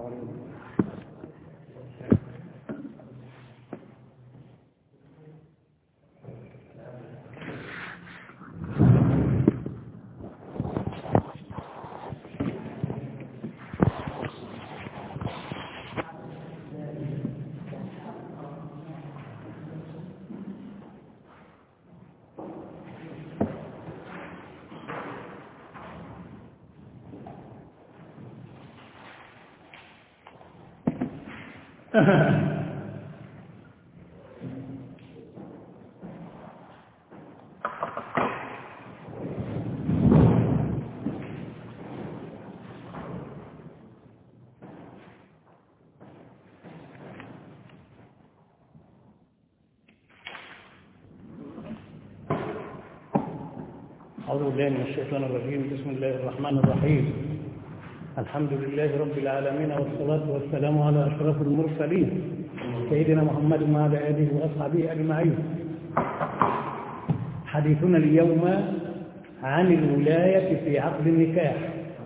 أعوذ بالله من الشيطان الرجيم بسم الله الرحمن الرحيم الحمد لله رب العالمين والصلاة والسلام على أشرف المرسلين سيدنا محمد وعلى آله وأصحابه أجمعين حديثنا اليوم عن الولاية في عقد النكاح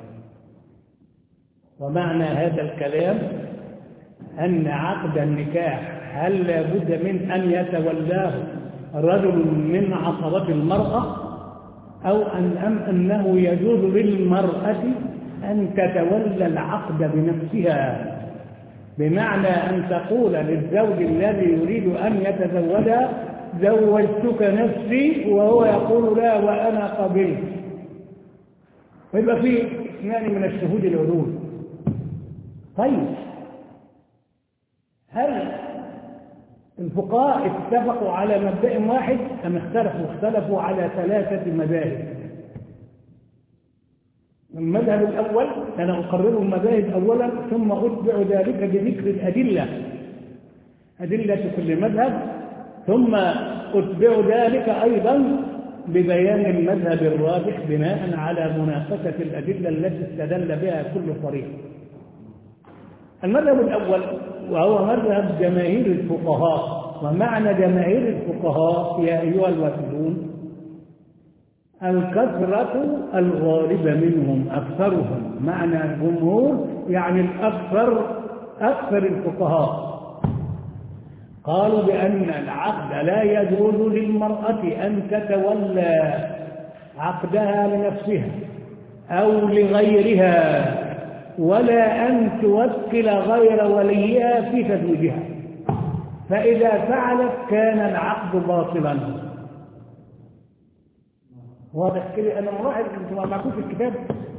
ومعنى هذا الكلام أن عقد النكاح هل لابد من أن يتولاه رجل من عصبة المرأة أو أن أم أنه يجوز للمرأة أن تتولى العقد بنفسها بمعنى أن تقول للزوج الذي يريد أن يتزوجها زوجتك نفسي وهو يقول لا وأنا قبلت ويبقى في اثنان من الشهود العدول طيب هل الفقهاء اتفقوا على مبدأ واحد أم اختلفوا اختلفوا على ثلاثة مذاهب المذهب الأول أنا أقرر المذاهب أولا ثم أتبع ذلك بذكر الأدلة أدلة كل مذهب ثم أتبع ذلك أيضا ببيان المذهب الراجح بناء على مناقشة الأدلة التي استدل بها كل فريق المذهب الأول وهو مذهب جماهير الفقهاء ومعنى جماهير الفقهاء يا أيها الوافدون الكثرة الغالبة منهم أكثرهم معنى الجمهور يعني الأكثر أكثر الفقهاء قالوا بأن العقد لا يجوز للمرأة أن تتولى عقدها لنفسها أو لغيرها ولا أن توكل غير وليها في تزويجها فإذا فعلت كان العقد باطلا واضح كده أنا ملاحظ أنتم معكم في الكتاب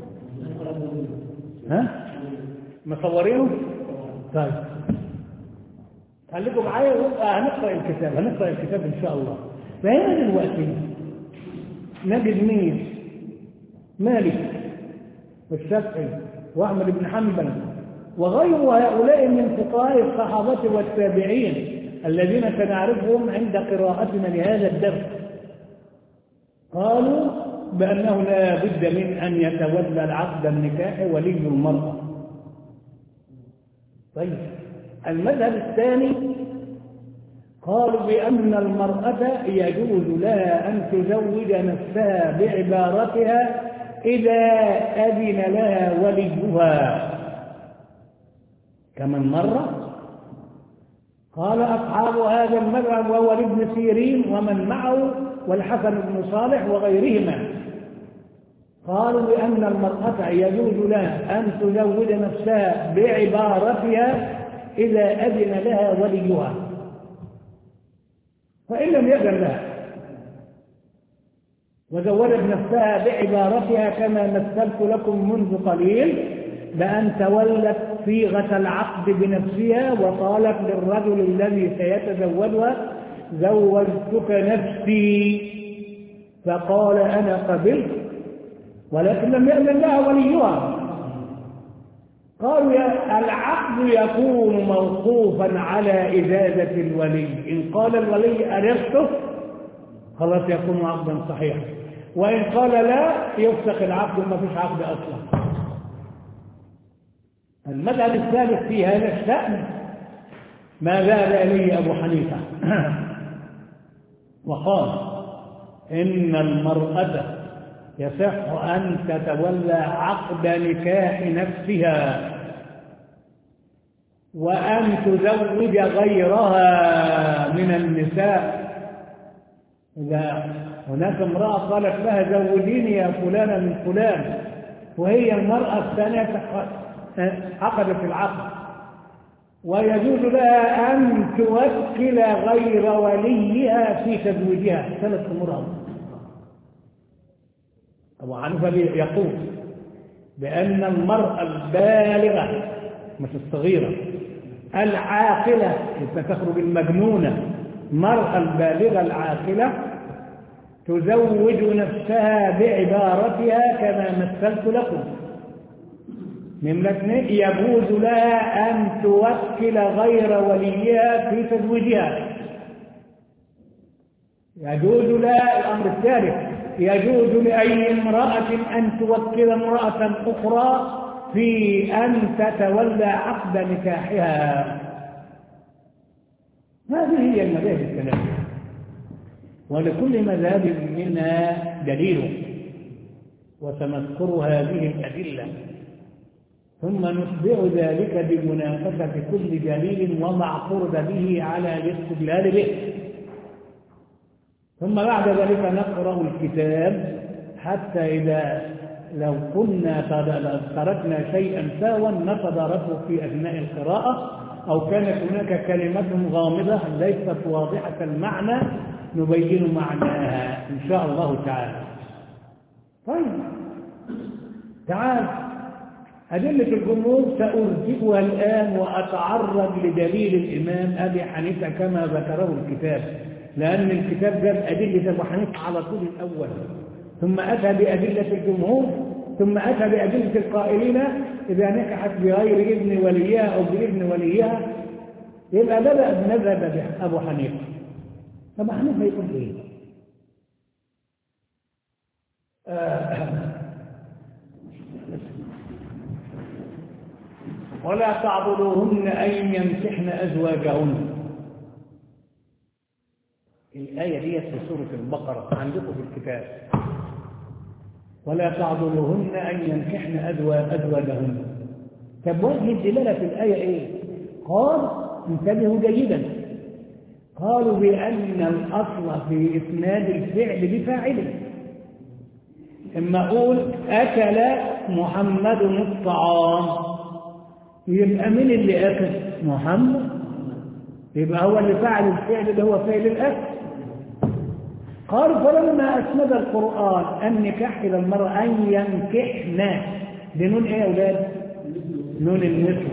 ها مصورينه طيب خليكم معايا هنقرأ الكتاب هنقرأ الكتاب إن شاء الله فهنا دلوقتي نجد مين مالك والشافعي وأحمد بن حنبل وغير هؤلاء من فقهاء الصحابة والتابعين الذين سنعرفهم عند قراءتنا لهذا الدرس قالوا بأنه لا بد من أن يتولى العقد النكاح ولي المرأة طيب المذهب الثاني قالوا بأن المرأة يجوز لها أن تزوج نفسها بعبارتها إذا أذن لها وليها كمن مر قال أصحاب هذا المذهب وهو ابن سيرين ومن معه والحسن بن صالح وغيرهما قالوا بأن المرأة يجوز لها أن تزوج نفسها بعبارتها إذا أذن لها وليها فإن لم يأذن لها وزوجت نفسها بعبارتها كما مثلت لكم منذ قليل بأن تولت صيغة العقد بنفسها وقالت للرجل الذي سيتزوجها زوجتك نفسي فقال أنا قبلت ولكن لم يأذن لها وليها قالوا يا العقد يكون موقوفا على إجازة الولي إن قال الولي أرغته خلاص يكون عقدا صحيحا وإن قال لا يفسخ العقد وما فيش عقد أصلا المذهب الثالث في هذا الشأن ما ذهب إليه أبو حنيفة وقال إن المرأة يصح أن تتولى عقد نكاح نفسها وأن تزوج غيرها من النساء إذا هناك امرأة قالت لها زوجيني يا فلانة من فلان وهي المرأة الثانية عقدت العقد ويجوز لها أن توكل غير وليها في تزويجها ثلاث أمور أبو حنيفة يقول بأن المرأة البالغة مش الصغيرة العاقلة تخرج المجنونة المرأة البالغة العاقلة تزوج نفسها بعبارتها كما مثلت لكم نمرة اثنين يجوز لها أن توكل غير وليها في تزويجها يجوز لها الأمر الثالث يجوز لأي امرأة أن توكل امرأة أخرى في أن تتولى عقد نكاحها هذه هي المذاهب الثلاثة ولكل مذهب منها دليل وسنذكر هذه الأدلة ثم نتبع ذلك بمنافسة كل دليل وما اعترض به على الاستدلال به ثم بعد ذلك نقرأ الكتاب حتى إذا لو كنا تركنا شيئا ساوا نتداركه في أثناء القراءة أو كانت هناك كلمة غامضة ليست واضحة المعنى نبين معناها إن شاء الله تعالى طيب تعال أدلة الجمهور سأرجئها الآن وأتعرض لدليل الإمام أبي حنيفة كما ذكره الكتاب لأن الكتاب جاب أدلة أبو حنيفة على طول الأول ثم أتى بأدلة الجمهور ثم أتى بأدلة القائلين إذا نكحت بغير ابن وليها أو بابن وليها يبقى بدأ بمذهب أبو حنيفة أبو حنيفة يقول إيه؟ آه ولا تعضلوهن أن ينكحن أزواجهن الآية دي في سورة البقرة عندكم في الكتاب ولا تعضلوهن أن ينكحن أزواجهن طب وجه الدلالة في الآية إيه؟ قال انتبهوا جيدا قالوا بأن الأصل في إسناد الفعل بفاعله إما أقول أكل محمد الطعام يبقى مين اللي أكل محمد يبقى هو اللي فعل الفعل اللي هو فعل الأكل قالوا فلما أسند القرآن النكاح إلى المرأة أن ينكحنا بنون إيه يا أولاد نون النسوة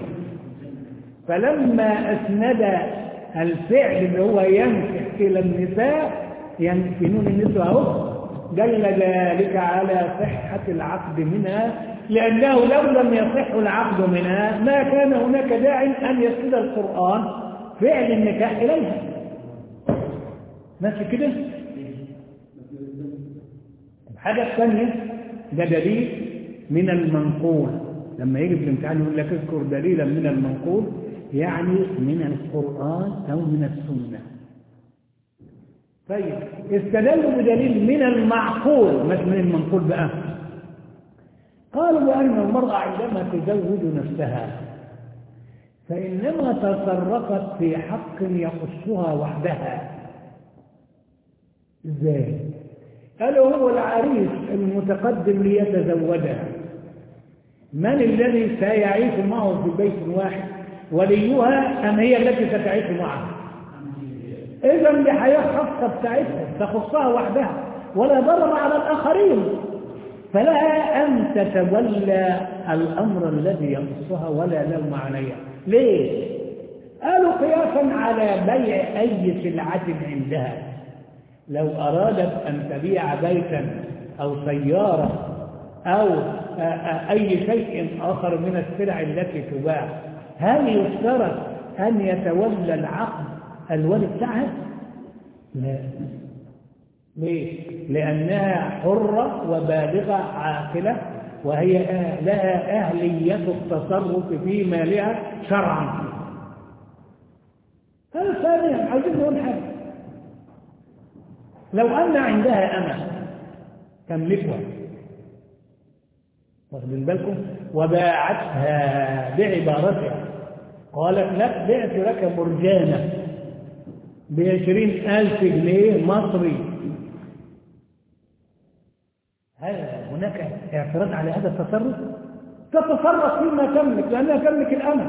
فلما أسند الفعل اللي هو ينكح إلى النساء في نون النسوة أهو دل ذلك على صحة العقد منها لأنه لو لم يصح العقد منها ما كان هناك داع أن يسند القرآن فعل النكاح إليها ماشي كده الحاجة الثانية ده دليل من المنقول لما يجي في الامتحان يقول لك اذكر دليلا من المنقول يعني من القرآن أو من السنة طيب استدلوا بدليل من المعقول مش من المنقول بقى قالوا بأن المرأة عندما تزوج نفسها فإنما تصرفت في حق يخصها وحدها ازاي قالوا هو العريس المتقدم ليتزوجها من الذي سيعيش معه في بيت واحد وليها أم هي التي ستعيش معه إذا دي حياة خاصة بتاعتها تخصها وحدها ولا ضرر على الآخرين فلها أن تتولى الأمر الذي يخصها ولا لوم عليها ليه؟ قالوا قياسا على بيع أي سلعة عندها لو أرادت أن تبيع بيتا أو سيارة أو أي شيء آخر من السلع التي تباع هل يشترط أن يتولى العقد الولي بتاعها؟ لا ليه؟ لأنها حرة وبالغة عاقلة وهي لها أهلية التصرف في مالها شرعا هذا ثانيا عايزين نقول حاجة لو أن عندها أمة تملكها واخدين بالكم وباعتها بعبارتها قالت لك بعت لك مرجانة بعشرين ألف جنيه مصري هل هناك اعتراض على هذا التصرف؟ تتصرف فيما تملك لأنها تملك الأمل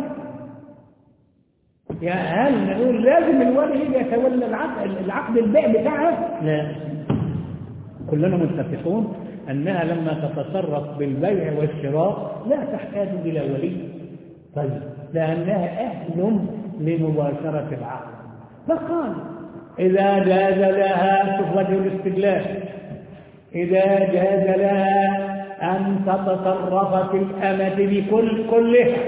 يا هل نقول لازم الولي يجي يتولى العقد العقد البيع بتاعها؟ لا كلنا متفقون أنها لما تتصرف بالبيع والشراء لا تحتاج إلى ولي طيب لأنها أهل لمباشرة العقد فقال إذا جاز لها شوف وجه الاستدلال إذا جاز لها أن تتصرف في الأمة بكل كلها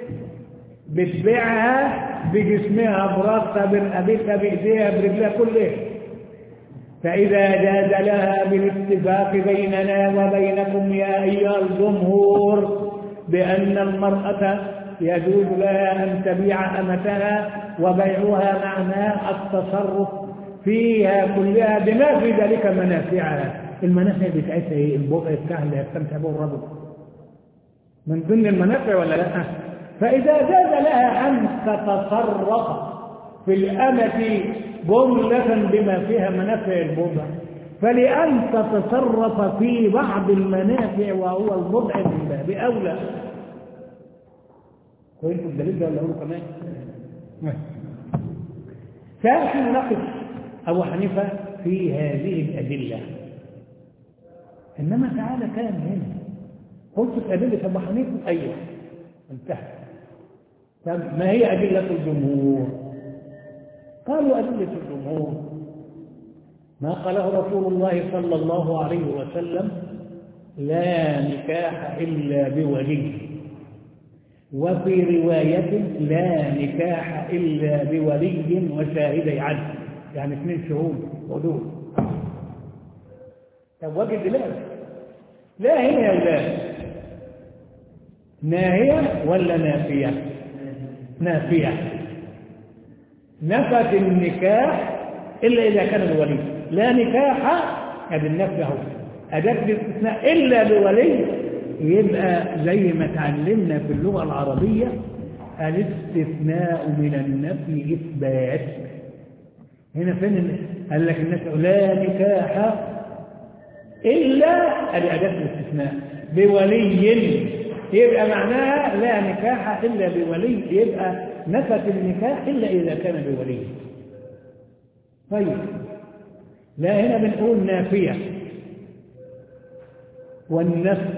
بتبيعها بجسمها براسها برقبتها بإيديها برجلها كلها فإذا جاز لها بالاتفاق بيننا وبينكم يا أيها الجمهور بأن المرأة يجوز لها أن تبيع أمتها وبيعها معناه التصرف فيها كلها بما في ذلك منافعها المنافع بتاعتها ايه البقع بتاعها اللي يستمتع به الرجل من ضمن المنافع ولا لا فإذا جاز لها أن تتصرف في الأمة جملة بما فيها منافع البضع فلأن تتصرف في بعض المنافع وهو البضع من باب أولى كويس الدليل ده ولا هو كمان فنحن نقف أبو حنيفة في هذه الأدلة إنما تعالى كان هنا قلت في أدلة أبو حنيفة أيوه انتهى طب ما هي أدلة الجمهور قالوا أدلة الجمهور ما قاله رسول الله صلى الله عليه وسلم لا نكاح إلا بولي وفي رواية لا نكاح إلا بولي وشاهدي عدل يعني اثنين شهود ودول طب وجه دلالة لا هي يا أولاد ناهية ولا نافية نافية نفت النكاح إلا إذا كان الولي لا نكاح هذا النفي اهو أداة الاستثناء إلا بولي يبقى زي ما تعلمنا في اللغة العربية الاستثناء من النفي إثبات هنا فين قال لك الناس لا نكاح إلا أداة الاستثناء بولي يبقى معناها لا نكاح إلا بولي يبقى نفت النكاح إلا إذا كان بولي طيب لا هنا بنقول نافية والنفي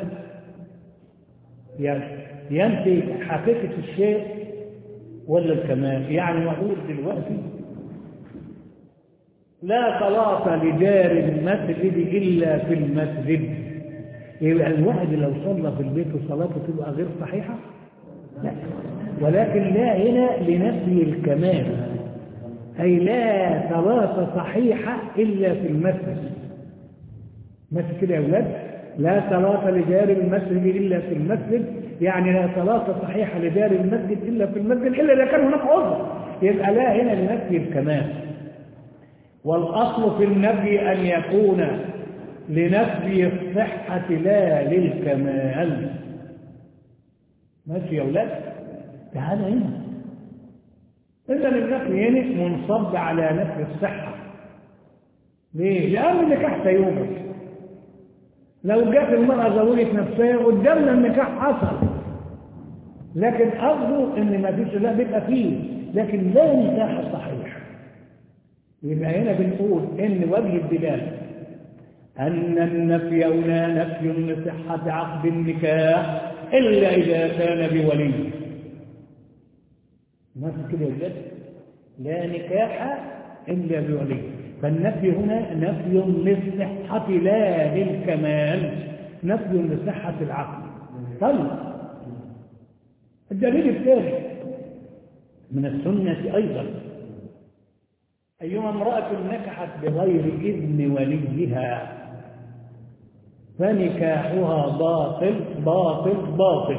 ينفي حقيقة الشيء ولا الكمال يعني نقول دلوقتي لا صلاة لجار المسجد إلا في المسجد يبقى الواحد لو صلى في البيت وصلاته تبقى غير صحيحة لا ولكن لا هنا لنفي الكمال أي لا صلاة صحيحة إلا في المسجد ماشي كده يا أولاد لا صلاة لجار المسجد إلا في المسجد يعني لا صلاة صحيحة لجار المسجد إلا في المسجد إلا إذا كان هناك عذر يبقى لا هنا لنفي الكمال والأصل في النفي أن يكون لنفي الصحة لا للكمال ماشي يا أولاد تعال هنا إذا النفي هنا منصب على نفي الصحة ليه؟ لأن النكاح سيومك لو جت المرأة زوجت نفسها قدامنا النكاح حصل لكن قصده ان ما فيش لا بيبقى فيه لكن لا نكاح صحيح يبقى هنا بنقول ان وجه الدلاله ان النفي هنا نفي لصحه عقد النكاح الا اذا كان بولي ما في كده يا لا نكاح الا بولي فالنفي هنا نفي للصحة لا للكمال نفي لصحة العقل طيب الدليل الثاني من السنة أيضا أيما امرأة نكحت بغير إذن وليها فنكاحها باطل باطل باطل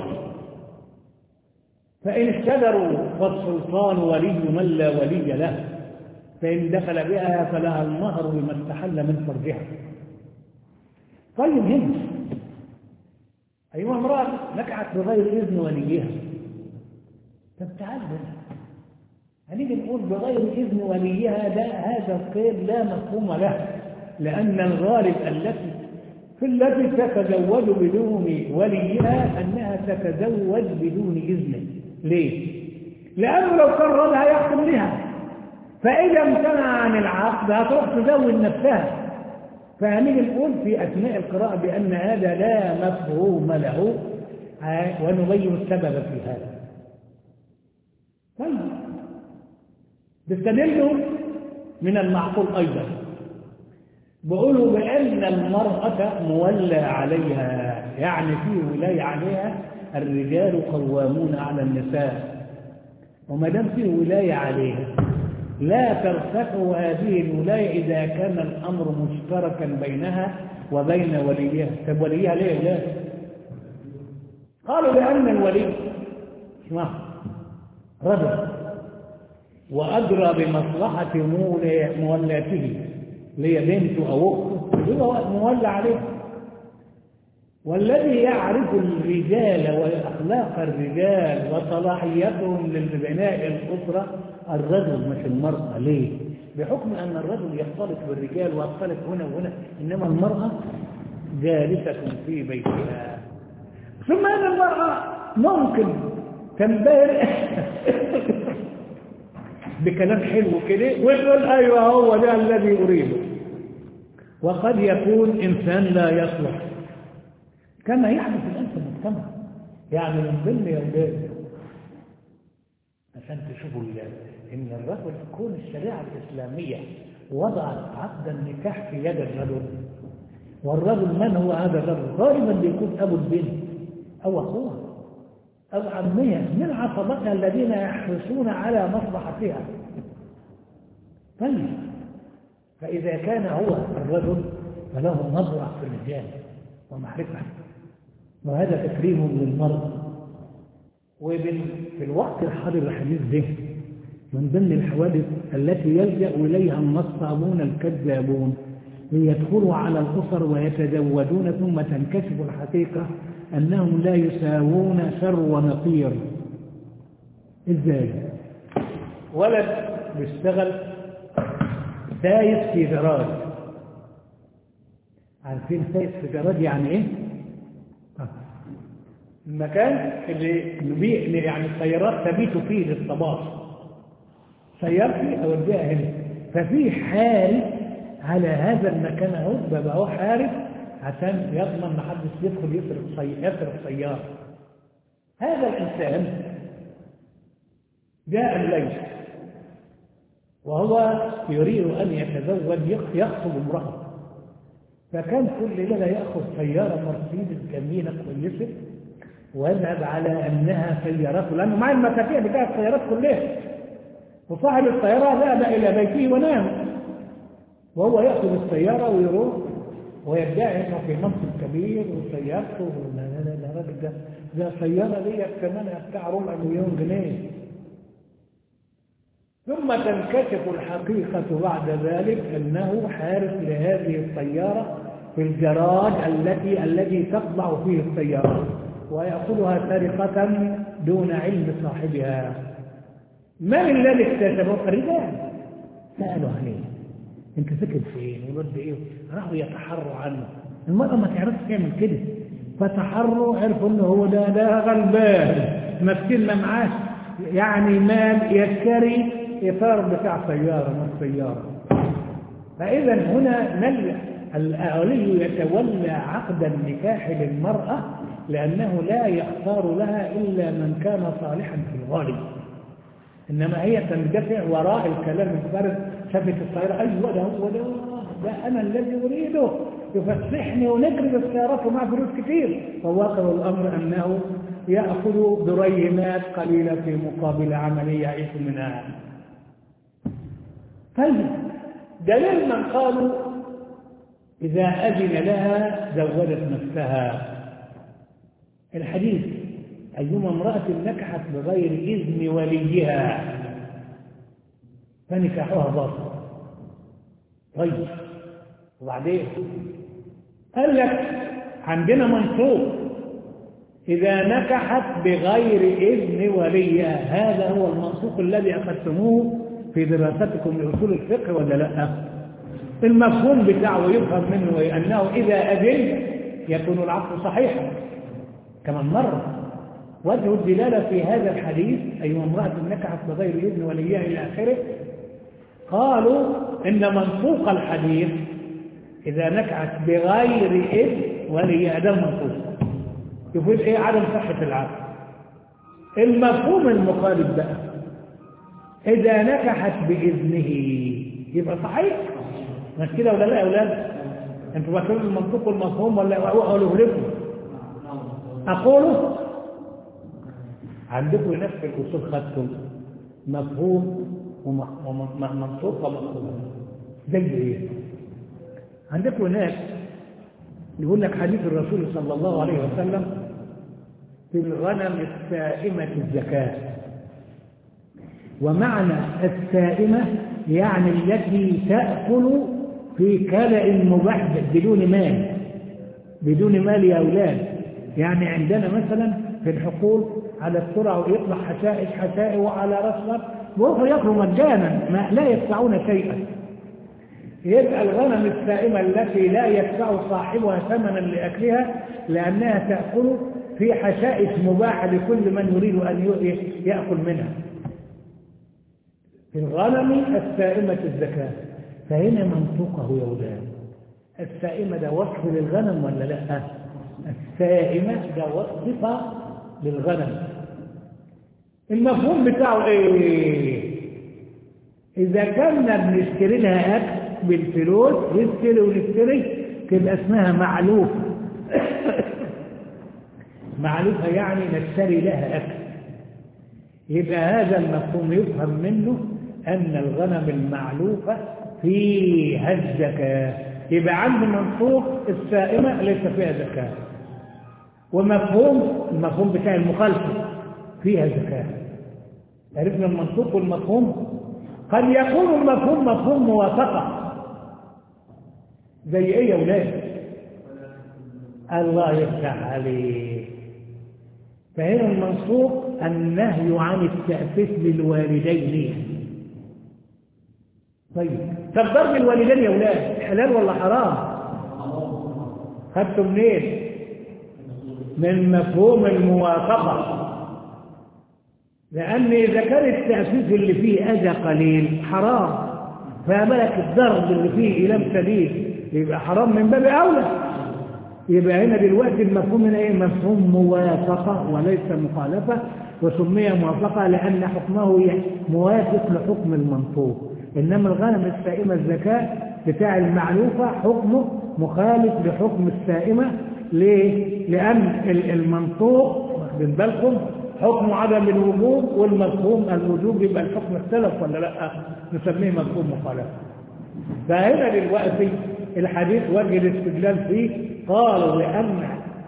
فإن اشتدروا فالسلطان ولي من لا ولي له فإن دخل بها فلها المهر بما استحل من فرجها طيب هنا أيها امرأة نكحت بغير إذن وليها طب تعال هنيجي نقول بغير إذن وليها ده هذا القيد لا مفهوم له لأن الغالب التي في التي تتزوج بدون وليها أنها تتزوج بدون إذنه ليه؟ لأنه لو قررها يحكم لها فإذا امتنع عن العقد هتروح تزوج نفسها فهنيجي نقول في أثناء القراءة بأن هذا لا مفهوم له ونبين السبب في هذا طيب بيستدلوا من المعقول أيضا بيقولوا بأن المرأة مولى عليها يعني في ولاية عليها الرجال قوامون على النساء وما دام في ولاية عليها لا ترتفع هذه الولاية إذا كان الأمر مشتركا بينها وبين وليها طب وليها ليه لا قالوا لأن الولي اسمه رجل وأدرى بمصلحة مولاته اللي هي بنته أو أخته هو مولى عليه والذي يعرف الرجال وأخلاق الرجال وصلاحيتهم لبناء الأسرة الرجل مش المرأة ليه؟ بحكم أن الرجل يختلط بالرجال ويختلط هنا وهنا إنما المرأة جالسة في بيتها ثم أن المرأة ممكن تنبهر بكلام حلو كده ويقول أيوة هو ده الذي أريده وقد يكون إنسان لا يصلح كما يحدث الآن في المجتمع يعني من ضمن يا أولاد عشان تشوفوا إن الرجل تكون الشريعة الإسلامية وضعت عقد النكاح في يد الرجل والرجل من هو هذا الرجل غالبا بيكون أبو البنت أو أخوها أو عمها من عصبتها الذين يحرصون على مصلحتها طيب فإذا كان هو الرجل فله نظرة في الرجال ومعرفة وهذا تكريم للمرأة وفي الوقت الحاضر الحديث ده من ضمن الحوادث التي يلجأ إليها النصابون الكذابون ليدخلوا على الأسر ويتزودون ثم تنكشف الحقيقة أنهم لا يساوون شر ونقير إزاي ولد بيشتغل سايس في جراج عارفين سايس في جراج يعني ايه المكان اللي يعني السيارات تبيت فيه للصباح سيارتي اوديها هنا ففي حارس على هذا المكان اهو بقى هو حارس عشان يضمن ما حدش يدخل يسرق سي... يسرق سياره هذا الانسان جاء الليل وهو يريد ان يتزوج يخطب امراه فكان كل ليله ياخذ سياره مرسيدس جميله كويسه ويذهب على انها سيارته لانه مع المفاتيح بتاع السيارات كلها وصاحب السياره ذهب الى بيته ونام وهو ياخذ السياره ويروح ويدعي انه في منصب كبير وسيارته لا لا لا الراجل ده ده سياره ديت كمان بتاع ربع مليون جنيه ثم تنكشف الحقيقة بعد ذلك أنه حارس لهذه السيارة في الجراج التي الذي تخضع فيه السيارة ويأخذها سرقة دون علم صاحبها من الذي اكتشفه؟ الرجال سألوا عليه انت سكت فين ورد ايه راحوا يتحروا عنه المرأة ما تعرفش تعمل كده فتحروا عرفوا انه هو ده ده غلبان مسكين ما معاش يعني مال يشتري اطار بتاع سيارة مش سيارة فاذا هنا نل الأولي يتولى عقد النكاح للمرأة لأنه لا يختار لها إلا من كان صالحا في الغالب إنما هي تندفع وراء الكلام الفارغ شافت الطائرة أيوة ده هو ده ده أنا الذي أريده يفسحني ونجري بالسيارات ومع فلوس كتير فواقع الأمر أنه يأخذ دريمات قليلة في مقابل عملية يعيش منها طيب دليل من قالوا إذا أذن لها زوجت نفسها الحديث أيما امرأة نكحت بغير إذن وليها فنكاحها باطل طيب وبعدين قال لك عندنا منصوب إذا نكحت بغير إذن وليها هذا هو المنطوق الذي أخذتموه في دراستكم لأصول الفقه ولا لا المفهوم بتاعه يفهم منه أنه إذا أذن يكون العقد صحيحا كما مر وجه الدلالة في هذا الحديث أي امرأة نكحت بغير إذن وليها إلى آخره قالوا إن منطوق الحديث إذا نكحت بغير إذن وليها ده المنطوق يفيد إيه عدم صحة العقد المفهوم المخالف بقى إذا نكحت بإذنه يبقى صحيح مش كده ولا لا يا أولاد أنتوا فاكرين المنطوق والمفهوم ولا أقوله لكم أقوله عندكم نفس الأصول خدتم مفهوم ومنطوق ومفهوم زي إيه عندكم هناك يقول لك حديث الرسول صلى الله عليه وسلم في الغنم السائمة الزكاة ومعنى السائمة يعني التي تأكل في كلأ مباح بدون مال بدون مال يا أولاد يعني عندنا مثلا في الحقول على السرعة ويطلع حشائش حشائي وعلى رسمة وهم يأكلوا مجانا ما لا يدفعون شيئا يبقى الغنم السائمة التي لا يدفع صاحبها ثمنا لأكلها لأنها تأكل في حشائش مباحة لكل من يريد أن يأكل منها في الغنم السائمة الزكاة فهنا منطوقه يا ولاد السائمة ده وصف للغنم ولا لا السائمة ده وصف للغنم المفهوم بتاعه ايه اذا كنا بنشتري لها اكل بالفلوس نشتري ونشتري تبقى اسمها معلوف معلوفة يعني نشتري لها أكل يبقى هذا المفهوم يفهم منه أن الغنم المعلوفة فيها الزكاة يبقى عند منطوق السائمة ليس فيها زكاة ومفهوم المفهوم بتاع المخالفة فيها زكاة عرفنا المنطوق والمفهوم قد يكون المفهوم مفهوم موافقة زي ايه يا ولاد الله يفتح عليه فهنا المنصوب النهي عن التأسيس للوالدين طيب طب ضرب الوالدين يا ولاد حلال ولا حرام خدتوا منين من مفهوم الموافقة لأن إذا كان التأسيس اللي فيه أذى قليل حرام فملك الضرب اللي فيه إلام شديد يبقى حرام من باب أولى يبقى هنا دلوقتي المفهوم هنا ايه مفهوم موافقة وليس مخالفة وسمي موافقة لأن حكمه موافق لحكم المنطوق إنما الغنم السائمة الزكاة بتاع المعلوفة حكمه مخالف لحكم السائمة ليه؟ لأن المنطوق واخدين بالكم حكم عدم الوجوب والمفهوم الوجوب يبقى الحكم اختلف ولا لا نسميه مفهوم مخالفة فهنا دلوقتي الحديث وجه الاستدلال فيه قالوا لأن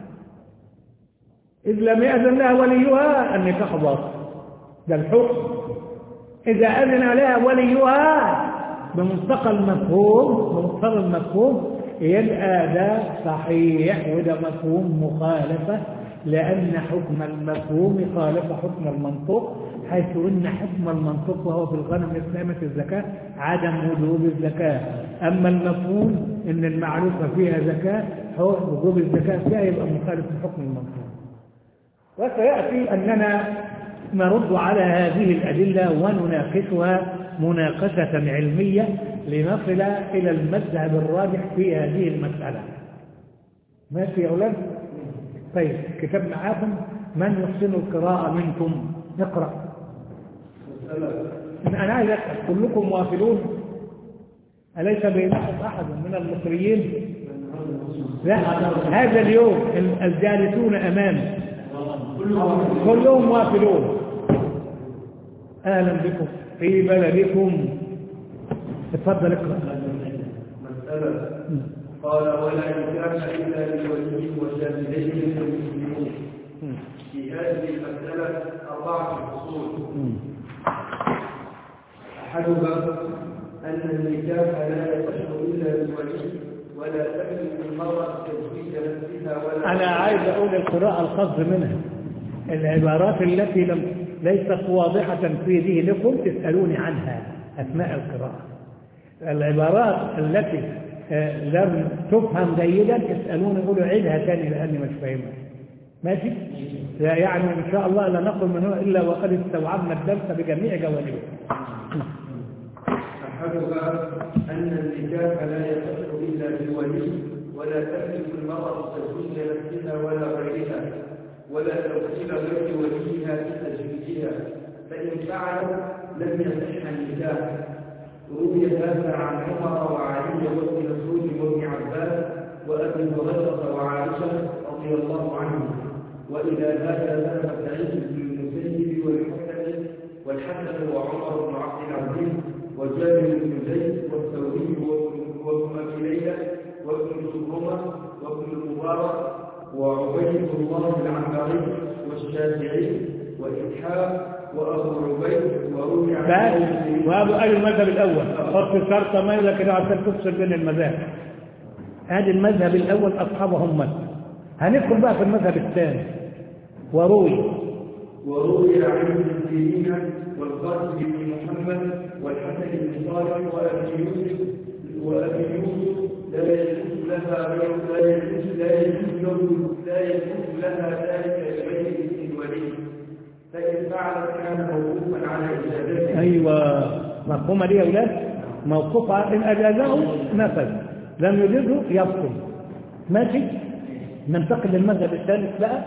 إذ لم يأذن لها وليها النكاح باطل ده الحكم إذا أذن لها وليها بمنطق المفهوم بمنطق المفهوم يبقى ده صحيح وده مفهوم مخالفة لأن حكم المفهوم خالف حكم المنطق حيث أن حكم المنطق وهو في الغنم إسلامة الزكاة عدم وجوب الزكاة أما المفهوم أن المعروفة فيها زكاة وجوب الزكاة فيها يبقى مخالف لحكم المنطق وسيأتي أننا نرد على هذه الأدلة ونناقشها مناقشة علمية لنصل إلى المذهب الراجح في هذه المسألة ماشي يا أولاد؟ طيب كتاب معاكم من يحسن القراءة منكم اقرأ أنا عايز أسأل كلكم موافلون أليس بينكم أحد من المصريين لا هذا اليوم الجالسون أمامي كلهم موافلون أهلا بكم في بلدكم اتفضل اقرأ مسألة قال ولا نكاح إلا للولي وشاهدين من المسلمين في هذه المسألة أربعة فصول أحدها أن النكاح لا يصح إلا بالولي ولا تملك المرأة تزويج نفسها ولا أنا عايز أقول القراءة الخاص منها العبارات التي لم ليست واضحة في ذهنكم تسألوني عنها أثناء القراءة العبارات التي آه، لم تفهم جيدا اسألوني قولوا عيدها تاني لأني مش فاهمها ماشي يعني إن شاء الله لا نقل من هنا إلا وقد استوعبنا الدرس بجميع جوانبه أحدها أن النكاح لا يصح إلا بالولي ولا تملك المرأة تزويج نفسها ولا غيرها ولا توكيل غير وليها في تزويجها فإن فعلت لم يصح النكاح روي هذا عن عمر وعلي وابن مسعود وابن عباس وابي هريره وعائشه رضي الله عنهم والى هذا ذهب سعيد بن المسيب والحسن والحسن وعمر بن عبد العزيز وجابر بن زيد والثوري وابن- وابن ابي ليلى وابن سهرمه وابن المبارك وعبيد الله العنبري والشافعي واسحاق وابو عبيد وروي عن بس وابو اي المذهب الاول حط شرطه ماذا كده عشان تفصل بين المذاهب ادي المذهب الاول اصحابه هم هندخل بقى في المذهب الثاني وروي وروي عن ابن سيرين والقاسم بن محمد والحسن بن صالح وابي يوسف وابي يوسف لا يجوز لها غير لا يجوز لا يجوز له لا يجوز لها ذلك لغير اذن الولي فان فعلت كان موقوفا على اجازته ايوه مفهومه دي يا اولاد موقوف على ان اجازه نفذ لم يجزه يبطل ماشي ننتقل للمذهب الثالث بقى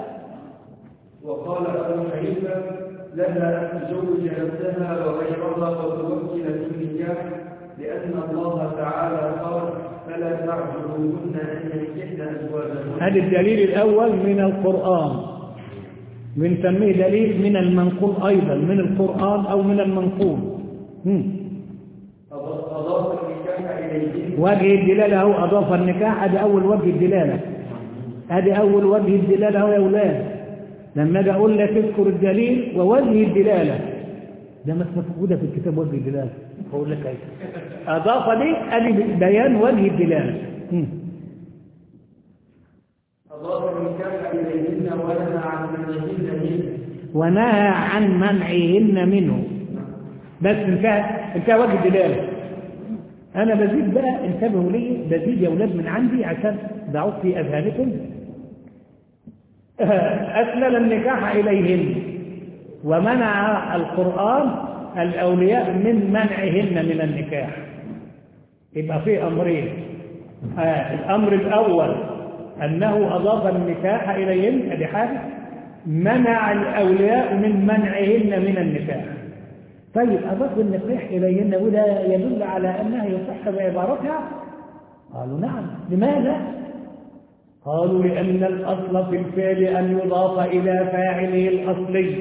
وقال ابو حنيفه لها ان تزوج نفسها وغيرها وتوكل في النكاح لان الله تعالى قال فلا تعجبوهن ان ينكحن ازواجهن هذا الدليل الأول من القرآن بنسميه دليل من المنقول أيضا من القرآن أو من المنقول هم. اضاف النكاح اليهن وجه الدلالة هو أضاف النكاح هذا أول وجه الدلالة هذا أول وجه الدلالة هو يا أولاد لما أجي أقول لك اذكر الدليل ووجه الدلالة ده مش موجودة في الكتاب وجه الدلالة أقول لك أيه أضاف دي أدي بيان وجه الدلالة هم. اضاف النكاح اليهن ونهى عن منهن منه ونهى عن منعهن منه بس انتهى انتهى وجه الدلاله انا بزيد بقى انتبهوا لي بزيد يا اولاد من عندي عشان ضعوف في اذهانكم اسلل النكاح اليهن ومنع القران الاولياء من منعهن من النكاح يبقى في امرين آه الامر الاول انه اضاف النكاح اليهن ادي حاجه منع الاولياء من منعهن من النكاح طيب اضاف النكاح اليهن وده يدل على انها يصح بعبارتها قالوا نعم لماذا قالوا لان الاصل في الفعل ان يضاف الى فاعله الاصلي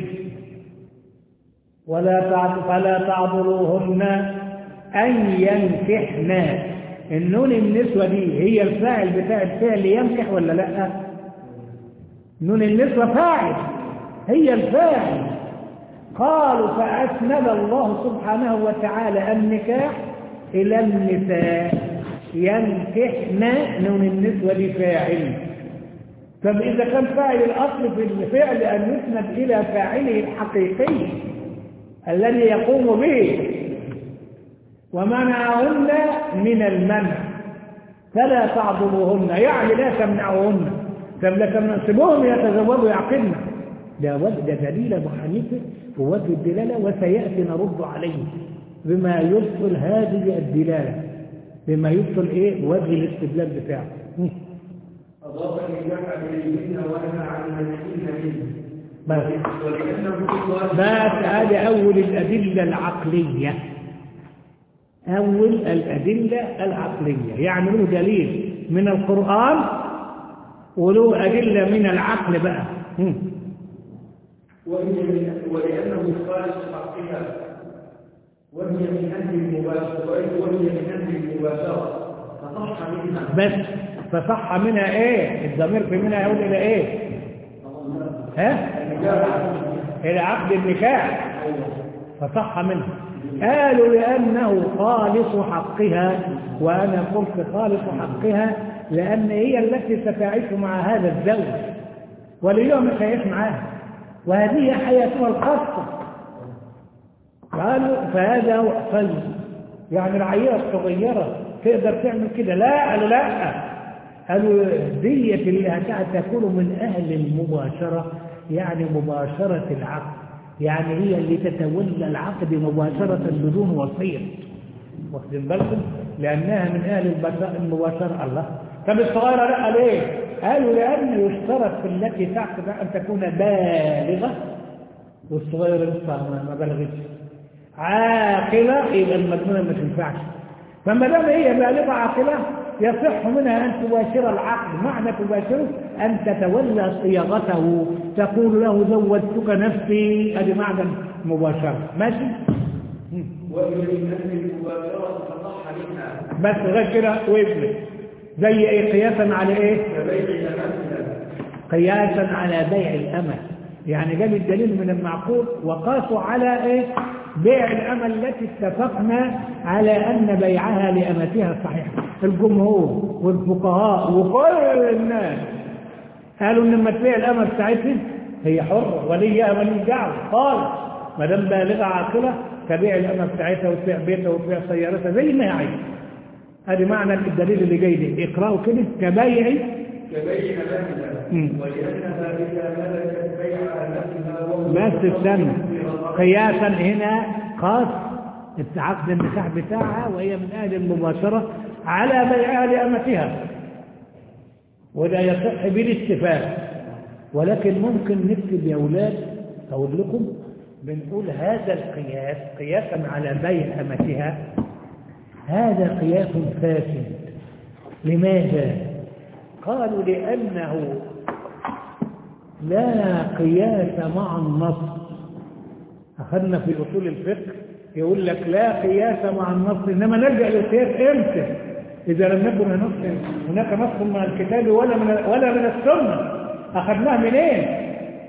ولا تعد فلا تعذروهن ان ينكحن النون النسوه دي هي الفاعل بتاع الفعل ينكح ولا لا نون النسوة فاعل هي الفاعل قالوا فأسند الله سبحانه وتعالى النكاح إلى النساء ينكحن نون النسوة دي فاعل طب إذا كان فاعل الأصل في الفعل أن يسند إلى فاعله الحقيقي الذي يقوم به ومنعهن من المنع فلا تعضلوهن يعني لا تمنعوهن طب لكن سيبوهم يتزوجوا يعقلن ده وجه ده دليل ابو حنيفه ووجه الدلاله وسياتي نرد عليه بما يبطل هذه الدلاله بما يبطل ايه وجه الاستدلال بتاعه اضاف النكاح اليهن ونهى عن منهن منه بس ولانه قال بس هذه اول الادله العقليه اول الادله العقليه يعني له دليل من القران وله ادله من العقل بقى هم. وهي من ولانه خارج حقها وهي من اهل المباشره وهي من اهل المباشره فصح منها بس فصح منها ايه الضمير في منها يقول الى ايه ها النكاح الى عقد النكاح فصح منها قالوا لأنه خالص حقها وأنا قلت خالص حقها لأن هي التي ستعيش مع هذا الزوج واليوم مش هيعيش معاها وهذه حياتها الخاصة قالوا فهذا هو طيب يعني العيال الصغيرة تقدر تعمل كده لا قالوا لا قالوا دية اللي هتكون من أهل المباشرة يعني مباشرة العقد يعني هي اللي تتولى العقد مباشرة بدون وسيط واخدين بالكم لأنها من أهل المباشرة الله طب الصغيرة لا ليه قالوا لأن يشترط في التي تعقد أن تكون بالغة والصغيرة لسه ما بلغتش عاقلة يبقى المجنونة ما تنفعش فما دام هي بالغة عاقلة يصح منها أن تباشر العقد معنى تباشره أن تتولى صياغته تقول له زوجتك نفسي هذه معنى مباشرة ماشي وإلى أن المباشرة تصح منها بس غير كده وابنك زي ايه قياسا على ايه كبيع نفسها قياسا على بيع الامل يعني جاب الدليل من المعقول وقاسوا على ايه بيع الامل التي اتفقنا على ان بيعها لامتها صحيح الجمهور والفقهاء وكل الناس قالوا ان لما تبيع الامل بتاعتها هي حره وليها ماليش دعوه خالص ما دام بالغه عاقله تبيع الامل بتاعتها وتبيع بيتها وتبيع سيارتها زي ما هي عايزه هذه معنى الدليل اللي جاي ده اقرأوا كده كبيع كبيع نفسها مم. ولأنها إذا ملكت بيع نفسها وهو بس استنى قياسا هنا خاص عقد النكاح بتاعها وهي من أهل المباشرة على بيعها لأمتها ولا يصح بالاتفاق ولكن ممكن نكتب يا أولاد أقول لكم بنقول هذا القياس قياسا على بيع أمتها هذا قياس فاسد لماذا قالوا لأنه لا قياس مع النص أخذنا في أصول الفقه يقول لك لا قياس مع النص إنما نرجع للقياس إمتى إذا لم يكن نص هناك نص من الكتاب ولا من ولا من السنة أخذناه منين؟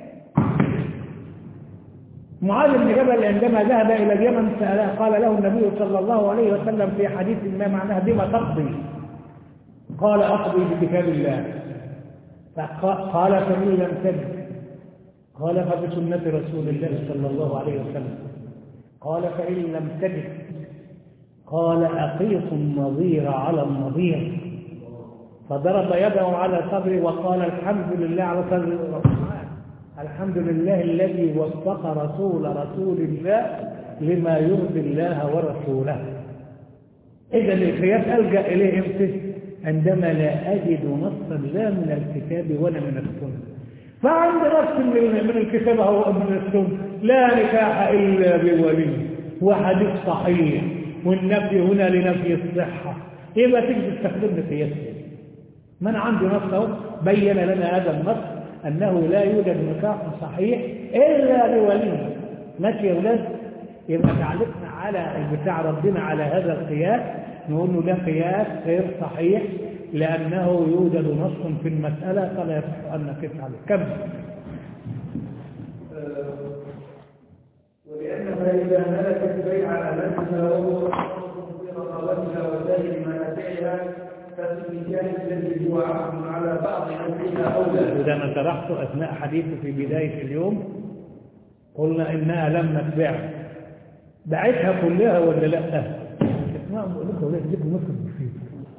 معاذ بن جبل عندما ذهب إلى اليمن سأله قال له النبي صلى الله عليه وسلم في حديث ما معناه بما تقضي قال أقضي بكتاب الله فقال فإن لم تجد قال فبسنة رسول الله صلى الله عليه وسلم قال فإن لم تجد قال أقيط النظير على النظير فضرب يده على صدره وقال الحمد لله على صدر الحمد لله الذي وفق رسول رسول الله لما يرضي الله ورسوله إذا القياس ألجأ إليه إمتى؟ عندما لا أجد نصا لا من الكتاب ولا من السنة فعند نص من من الكتاب أو من السنة لا نكاح إلا بولي وحديث صحيح والنفي هنا لنفي الصحة يبقى تيجي تستخدم قياس من عنده نص أهو بين لنا هذا النص أنه لا يوجد نكاح صحيح إلا بولي ماشي يا أولاد يبقى تعليقنا على بتاع ربنا على هذا القياس نقول له ده قياس غير صحيح لأنه يوجد نص في المسألة فلا يصح أن نقف عليه كمل ولأنها إذا ملكت بيع أمتها وهو في رقبتها وسائر منافعها ففي الجانب الذي هو عقد على بعض نفعها أولى وده ما شرحته أثناء حديثه في بداية اليوم قلنا إنها لما تبيع باعتها كلها ولا لا اسمعوا بقول لكم ولا تجيبوا نص بسيط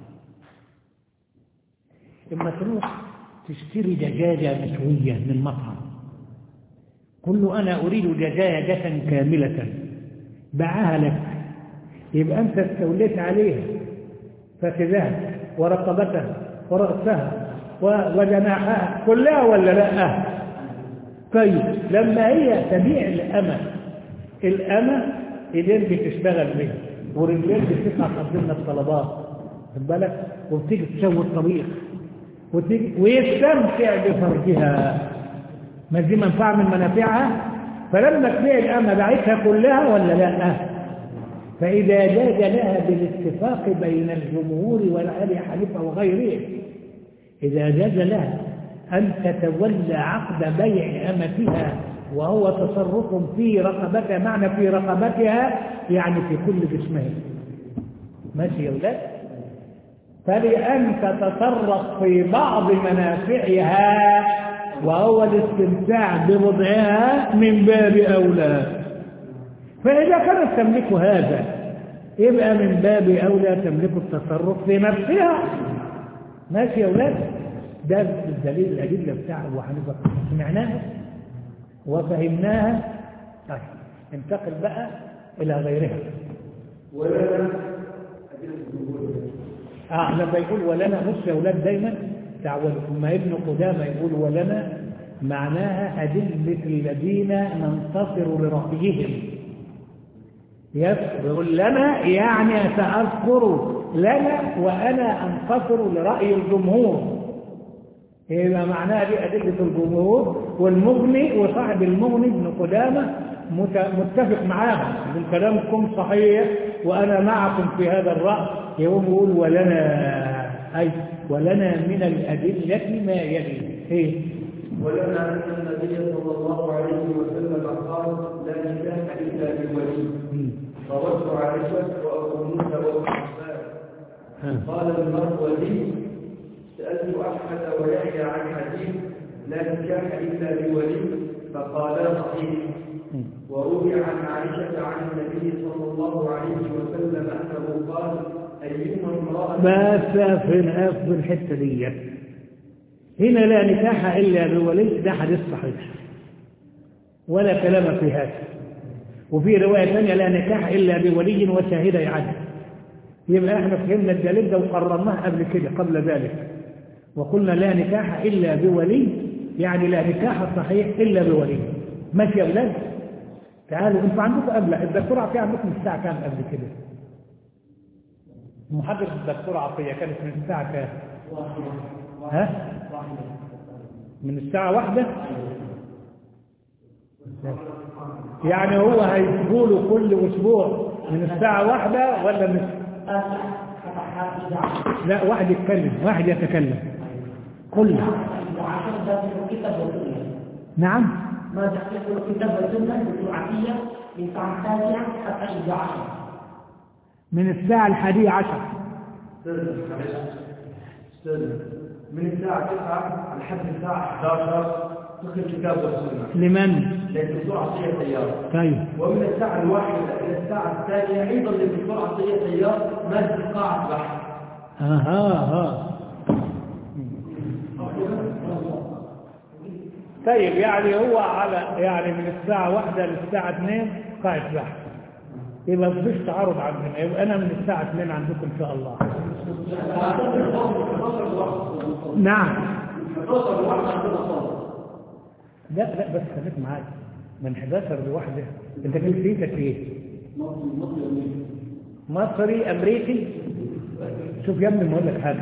اما تروح تشتري دجاجة مشوية من مطعم قل له أنا أريد دجاجة كاملة باعها لك يبقى أنت استوليت عليها فخذها ورقبتها ورأسها وجناحها كلها ولا لا طيب لما هي تبيع الأمة الأمة إيدين بتشتغل بيها ورجلين بتسعى تقدم الطلبات خد بالك وبتيجي تسوي الطبيخ وتيجي ويستمتع بفرجها ما دي منفعة من منافعها فلما تبيع الأمة باعتها كلها ولا لا فإذا جاز لها بالاتفاق بين الجمهور والأبي حنيفة وغيره إذا جاز لها أن تتولى عقد بيع أمتها وهو تصرف في رقبتها معنى في رقبتها يعني في كل جسمها ماشي يا ولاد فلأن تتصرف في بعض منافعها وهو الاستمتاع بوضعها من باب أولى فإذا كانت تملك هذا يبقى من باب أولى تملك التصرف في نفسها ماشي يا ولاد ده الدليل الأدلة بتاع أبو حنيفة سمعناها وفهمناها طيب انتقل بقى إلى غيرها ولنا اه لما يقول ولنا بص يا اولاد دايما تعودوا ما ابن قدامه يقول ولنا معناها أدلة الذين ننتصر لرأيهم يقول لنا يعني سأذكر لنا وأنا أنتصر لرأي الجمهور يبقى معناها دي أدلة الجمهور والمغني وصاحب المغني ابن قدامة مت- متفق معاهم من كلامكم صحيح وأنا معكم في هذا الرأي يقوم يقول ولنا أي ولنا من الأدلة ما يلي إيه ولنا أن النبي صلى الله عليه وسلم قال لا نكاح إلا بولي مم. روته عائشة وأبو موسى وابن عباس ها. قال المروزي سألت أحمد ويحيى عن حديث لا نكاح إلا بولي فقالا صحيح مم. وروي عن عائشة عن النبي صلى الله عليه وسلم أنه قال أيما امرأة بس أفهم أفهم الحتة دي هنا لا نكاح إلا بولي ده حديث صحيح ولا كلام في هذا وفي رواية ثانية لا نكاح إلا بولي وشاهدي عدل يبقى احنا فهمنا الدليل ده وقررناه قبل كده قبل ذلك وقلنا لا نكاح إلا بولي يعني لا نكاح صحيح إلا بولي ماشي يا أولاد تعالوا انتوا عندكم قبل الدكتورة عطية عندكم الساعة كام قبل كده محاضرة الدكتورة عطية كانت من الساعة كام ها من الساعة واحدة يعني هو هيجيبوله كل أسبوع من الساعة واحدة ولا من لا واحد يتكلم واحد يتكلم كله نعم ما تحقق الكتاب والسنة بالدعائية من الساعة التاسعة حتى إحدى عشر من الساعة الحادية عشر استاذ معلش استاذ من الساعة 9 لحد الساعة 11 فقه الكتاب والسنة لمن للدكتور عطية طيار طيب ومن الساعة الواحدة إلى الساعة الثانية أيضا للدكتور عطية طيار مادة قاعة بحث اها ها طيب يعني هو على يعني من الساعة واحدة للساعة اثنين قاعد بحث يبقى مفيش تعارض عندنا يبقى أنا من الساعة اثنين عندكم إن شاء الله نعم لا لا بس خليك معايا من 11 لواحدة انت جنسيتك ايه؟ مصري امريكي شوف يا ابني ما اقول لك حاجه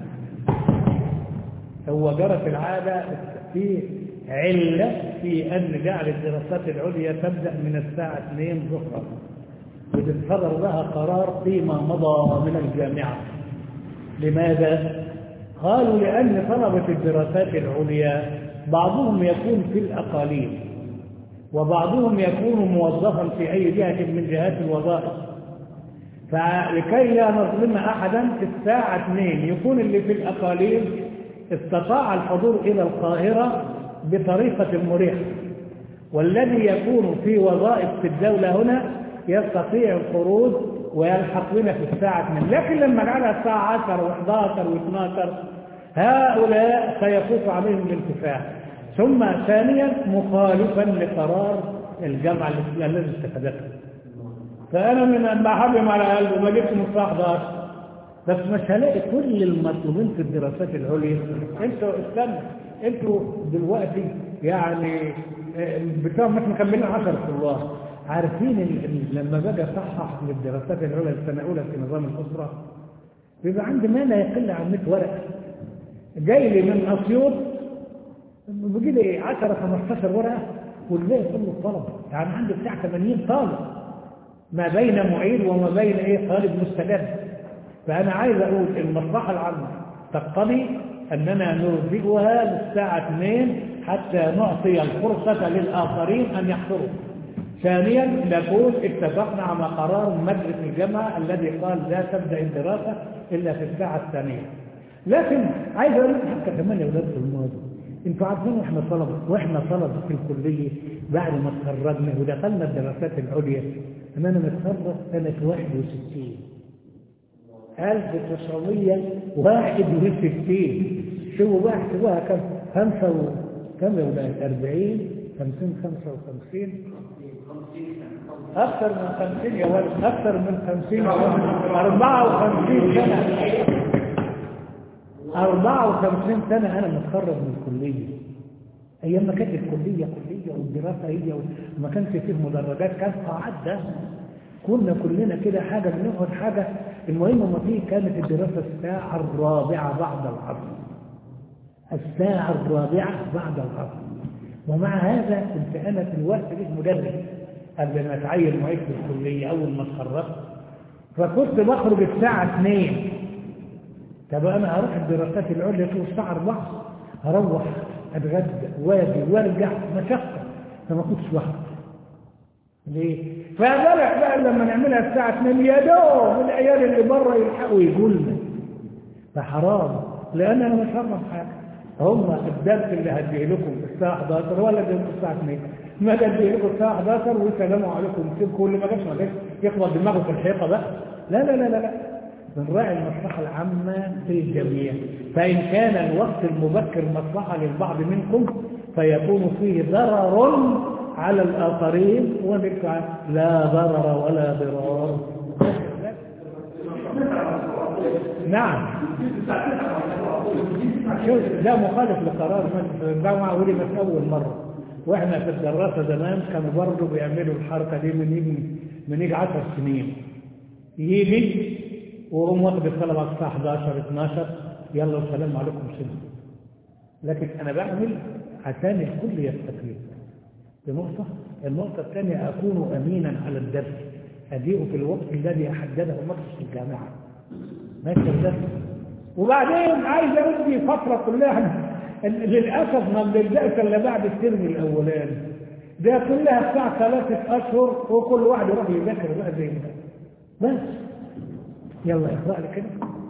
هو جرت العاده في عله في ان جعل الدراسات العليا تبدا من الساعه 2 ظهرا وتتفرغ لها قرار فيما مضى من الجامعه لماذا؟ قالوا لأن طلبة الدراسات العليا بعضهم يكون في الأقاليم وبعضهم يكون موظفا في أي جهة من جهات الوظائف فلكي لا نظلم أحدا في الساعة 2 يكون اللي في الأقاليم استطاع الحضور إلى القاهرة بطريقة مريحة والذي يكون في وظائف في الدولة هنا يستطيع الخروج ويلحق بنا في الساعة 2 لكن لما جعلها الساعة 10 و11 و12 هؤلاء سيفوت عليهم الانتفاع ثم ثانيا مخالفا لقرار الجامعة التي اتخذتها فأنا من أما حبم على قلبي ما جبت من الساعة 11 بس مش هلاقي كل المطلوبين في الدراسات العليا انتوا استنى انتوا دلوقتي يعني اه، بتوع مش مكملين 10 طلاب عارفين ال- ال- لما باجي اصحح للدراسات العليا السنه الاولى في نظام الاسره بيبقى عندي ما لا يقل عن 100 ورقه جاي لي من اسيوط بيجي لي 10 15 ورقه والباقي كله طلبه يعني عندي بتاع 80 طالب ما بين معيد وما بين ايه طالب مستجد فانا عايز اقول المصلحه العامه تقتضي اننا نرجئها للساعه 2 حتى نعطي الفرصة للآخرين أن يحضروا ثانيا نكون اتفقنا على قرار مجلس الجامعة الذي قال لا تبدأ الدراسة إلا في الساعة الثانية لكن عايز أقول لكم حتى كمان يا ولاد في الماضي انتوا عارفين واحنا طلبة واحنا طلبة في الكلية بعد ما اتخرجنا ودخلنا الدراسات العليا ان انا متخرج سنة 61 1961 شو بقى احسبوها كم خمسة و كم يا ولاد 40 50 55 أكثر من 50 يا ولد أكثر من 50 يا ولد 54 سنة 54 سنة أنا متخرج من الكلية أيام ما كانت الكلية كلية والدراسة هي وما كانش فيه مدرجات كان قاعات ده كنا كلنا كده حاجة بنقعد حاجة المهم ما فيه كانت الدراسة الساعة الرابعة بعد العصر الساعة الرابعة بعد العصر ومع هذا كنت أنا في الوقت ده مدرس قبل ما أتعين معيد في الكلية أول ما اتخرجت فكنت بخرج الساعة 2 طب أنا هروح الدراسات العليا في الساعة 4 هروح أتغدى واجي وارجع مشقة فما كنتش بخرج ليه؟ فبالك بقى لما نعملها الساعة 2 يا دوب العيال اللي بره يلحقوا يقول لنا فحرام لأن أنا مش هعرف حاجة هم الدرس اللي هديه لكم الساعة 11 ولا ده الساعة 2 ما هديه لكم الساعة 11 والسلام عليكم سيبكم اللي ما جاش ما جاش يخبط دماغه في الحيطة بقى لا لا لا لا لا بنراعي المصلحة العامة في الجميع فإن كان الوقت المبكر مصلحة للبعض منكم فيكون فيه ضرر على الآخرين ونرجع لا ضرر ولا ضرار نعم شوف ده مخالف لقرار مجلس الجامعة ودي مش أول مرة واحنا في الدراسة زمان كانوا برضه بيعملوا الحركة دي من يجي من يجي 10 سنين يجي ويقوم واخد الطلبة على الساعة 11 12 يلا والسلام عليكم سنة لكن أنا بعمل عشان الكل يستفيد دي نقطة النقطة الثانية أكون أمينا على الدرس أجيء في الوقت الذي أحدده مجلس الجامعة ماشي الدرس وبعدين عايز أدي فترة كلها للأسف ما بنلجأش إلا بعد الترم الأولاني ده كلها بتاع ثلاثة أشهر وكل واحد يروح يذاكر بقى زي ما بس يلا اقرأ لي كده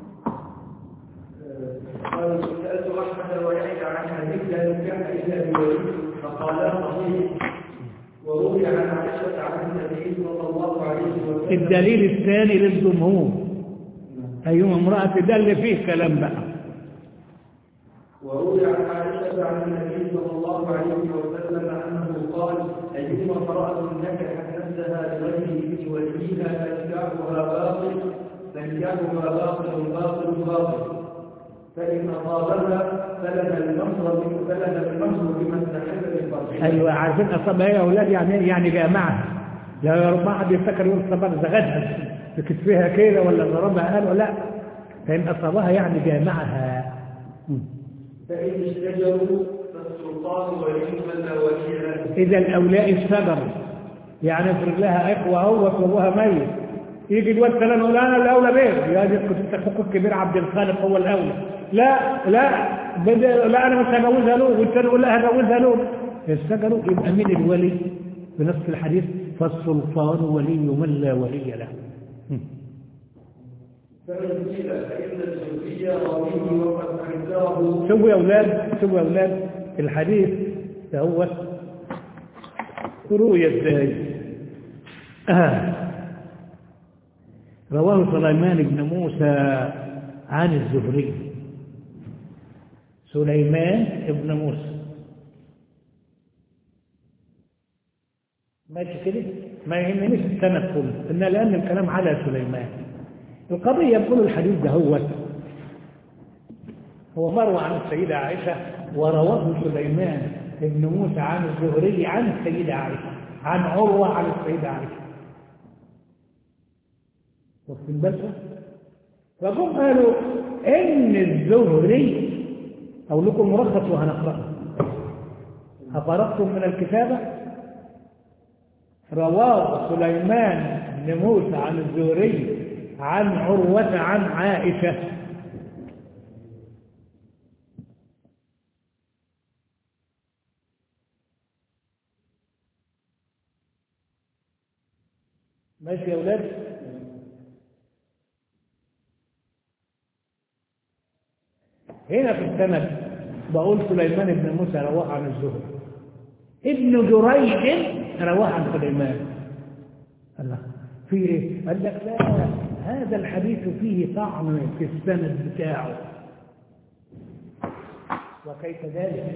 قال سألت أحمد ويحيى عن حديث لا نكاح إلا بولي فقالا صحيح وروي عن عائشة عن النبي صلى الله عليه وسلم الدليل الثاني للجمهور أيما امرأة ده اللي فيه كلام بقى وروي عن عائشة عن النبي صلى الله عليه وسلم أنه قال أيما امرأة نكحت نفسها لغيره وليها فنكاحها باطل فنكاحها باطل باطل باطل فإن أصابها فلها المهر فلها المهر بما استحل بالفرج أيوة عارفين أصابها يا أولاد يعني يعني جامعها لا يا رب ما حد يفتكر يقول صبر زغدها في كتفها كده ولا ضربها قال لا فإن أصابها يعني جامعها فإن اشتجروا فالسلطان ولي من لا ولي له إذا الأولاء الشجر يعني افرض لها إخوة أهوت وأبوها ميت يجي الواد فلان يقول أنا الأولى بيه يا دي كنت أخوك الكبير عبد الخالق هو الأولى لا لا بد- لا أنا مش هجوزها له والتاني يقول لا هجوزها له الشجر يبقى مين الولي بنص الحديث فالسلطان ولي من لا ولي له فإن قيل فإن الزوجية راويه وقد أنكره شوفوا يا أولاد شوفوا يا أولاد الحديث ده هو روي ازاي آه. رواه سليمان بن موسى عن الزهري سليمان بن موسى ماشي كده ما يهمنيش السند كله ان لان الكلام على سليمان القضيه يقول الحديث ده هو هو مروى عن السيدة عائشة ورواه سليمان بن موسى عن الزهري عن السيدة عائشة عن عروة عن السيدة عائشة واخدين بالكم؟ فجم قالوا إن الزهري أو لكم مرخص وهنقرأه أفرقتم من الكتابة رواه سليمان بن موسى عن الزهري عن عروة عن عائشة ماشي يا ولاد هنا في السند بقول سليمان بن موسى رواه عن الزهري ابن جريج رواه عن سليمان الله في ايه قال لك لا هذا الحديث فيه طعن في السند بتاعه وكيف ذلك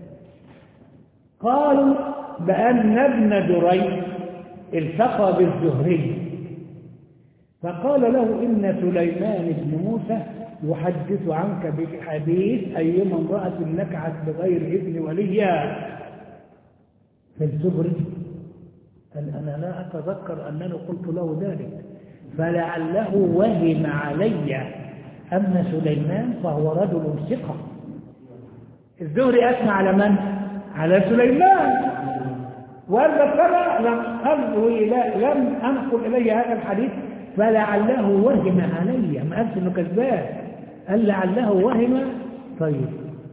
قالوا بأن ابن جريج التقى بالزهري فقال له إن سليمان بن موسى يحدث عنك بحديث أيما امرأة نكعت بغير إذن وليها في الزهري قال أنا لا أتذكر أنني قلت له ذلك فلعله وهم علي أما سليمان فهو رجل ثقة الزهري أثنى على من؟ على سليمان وأنا كما لم أروي لم أنقل إلي هذا الحديث فلعله وهم علي ما قالش إنه كذاب قال لعله وهم طيب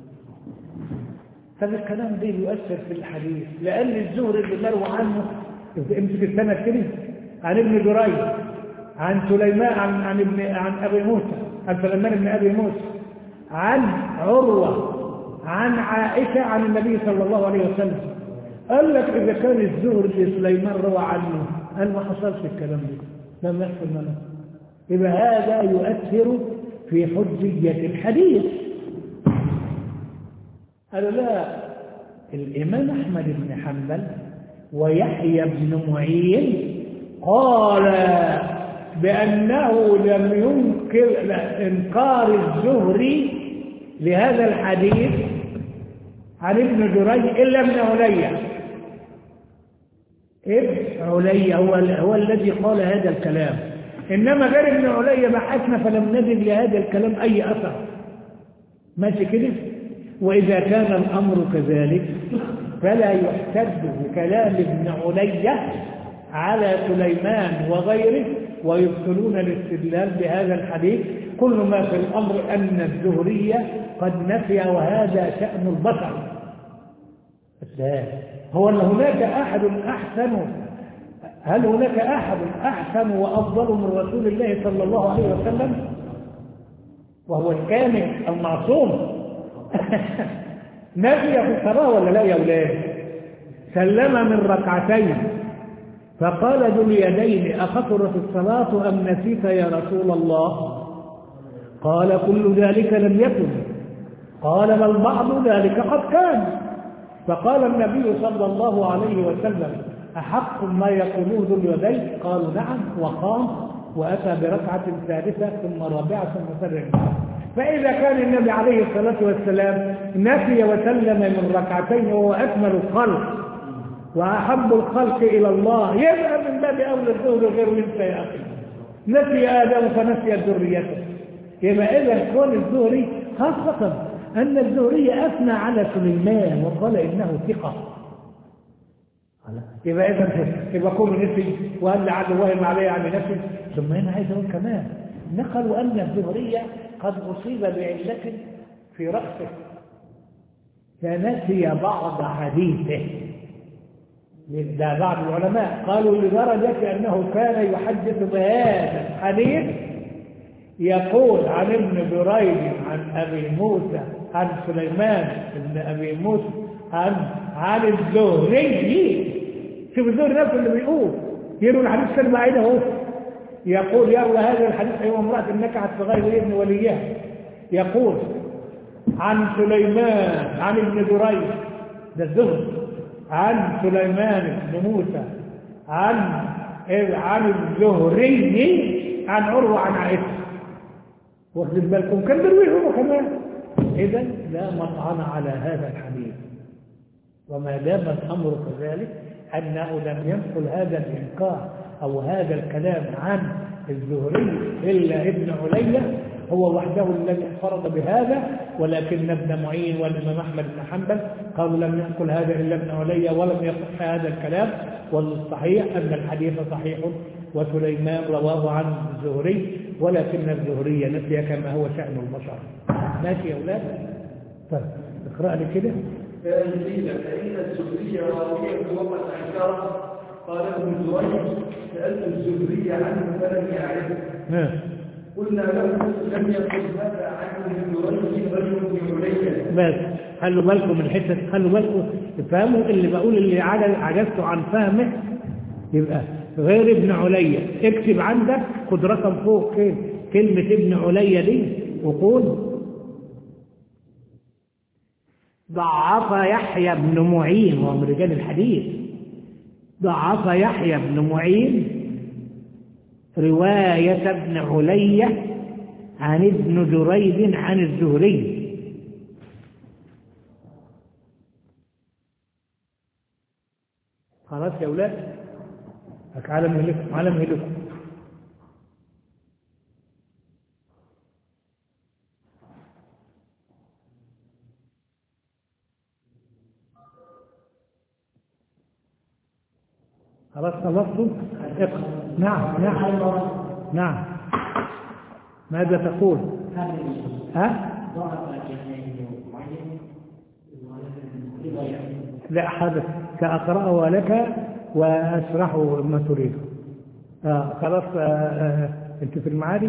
هذا الكلام ده يؤثر في الحديث لأن الزهري اللي مروى عنه امسك السنة كده عن ابن جريج عن سليمان عن عن ابن عن ابي موسى عن سليمان بن ابي موسى عن عروه عن عائشه عن النبي صلى الله عليه وسلم قال لك اذا كان الزهر لسليمان روى عنه قال ما حصلش الكلام ده لم يحصل منه يبقى هذا يؤثر في حجيه الحديث قالوا لا الامام احمد بن حنبل ويحيى بن معين قال بأنه لم ينكر إنكار الزهري لهذا الحديث عن ابن جريج إلا ابن علي ابن علي هو, هو الذي قال هذا الكلام إنما غير ابن علي بحثنا فلم نجد لهذا الكلام أي أثر ماشي كده وإذا كان الأمر كذلك فلا يحتج بكلام ابن علي على سليمان وغيره ويبطلون الاستدلال بهذا الحديث كل ما في الأمر أن الزهرية قد نفي وهذا شأن البشر هو أن هناك أحد أحسن هل هناك أحد أحسن وأفضل من رسول الله صلى الله عليه وسلم وهو الكامل المعصوم نفي في الصلاة ولا لا يا أولاد سلم من ركعتين فقال ذو اليدين أخطرت الصلاة أم نسيت يا رسول الله قال كل ذلك لم يكن قال بل بعض ذلك قد كان فقال النبي صلى الله عليه وسلم أحق ما يقولوه ذو اليدين قالوا نعم وقام وأتى بركعة ثالثة ثم رابعة ثم سبع فإذا كان النبي عليه الصلاة والسلام نفي وسلم من ركعتين وهو أكمل الخلق وأحب الخلق إلى الله يبقى من باب أولى الظهر غير منك يا أخي نسي آدم فنسي ذريته يبقى إذا كون الزهري خاصة أن الزهري أثنى على سليمان وقال إنه ثقة يبقى إذا يبقى كل نسي وقال لعل وهم عليه عن نفسه ثم هنا عايز أقول كمان نقلوا أن الزهرية قد أصيب بعلة في رأسه فنسي بعض حديثه ده بعض العلماء قالوا لدرجة أنه كان يحدث بهذا الحديث يقول عن ابن بريد عن أبي موسى عن سليمان بن أبي موسى عن عن الزهري شوف الزهري نفسه اللي بيقول يروي الحديث كلمة عينه اهو يقول يروي هذا الحديث أيها امرأة نكعت في غير ابن وليها يقول عن سليمان عن ابن دريد ده الزهر عن سليمان بن موسى عن عن الزهري عن عروة عن عائشة واخد بالكم كان بيرويه هو كمان إذا لا مطعن على هذا الحديث وما دام الأمر كذلك أنه لم ينقل هذا الإنكار أو هذا الكلام عن الزهري إلا ابن عليا هو وحده الذي انفرد بهذا ولكن ابن معين والإمام أحمد بن حنبل قالوا لم ينقل هذا إلا ابن عليا ولم يصح هذا الكلام والصحيح أن الحديث صحيح وسليمان رواه عن الزهري ولكن الزهري نسي كما هو شأن البشر ماشي يا أولاد طيب اقرأ لي كده فإن قيل فإن الزهري راويه وقد أنكره قال ابن جريج سألت الزهري عنه فلم يعرفه ها. قلنا له لم يقل هذا عنه ابن جريج رجل بن عليا بس خلوا بالكم من الحته خلوا بالكم افهموا اللي بقول اللي عجز عجزتوا عن فهمه يبقى غير ابن عليا اكتب عندك خد رقم فوق كده كلمة ابن عليا دي وقول ضعف يحيى بن معين وهو من رجال الحديث ضعف يحيى بن معين رواية ابن عليا عن ابن جريج عن الزهري خلاص يا أولاد هك على مهلكم على مهلكم خلاص خلصتم اقرأ نعم نعم نعم ماذا تقول هذا الشيء ها ضعف جهنم معين رواية لا هذا سأقرأه لك وأشرحه ما تريد آه خلاص آه آه أنت في المعادي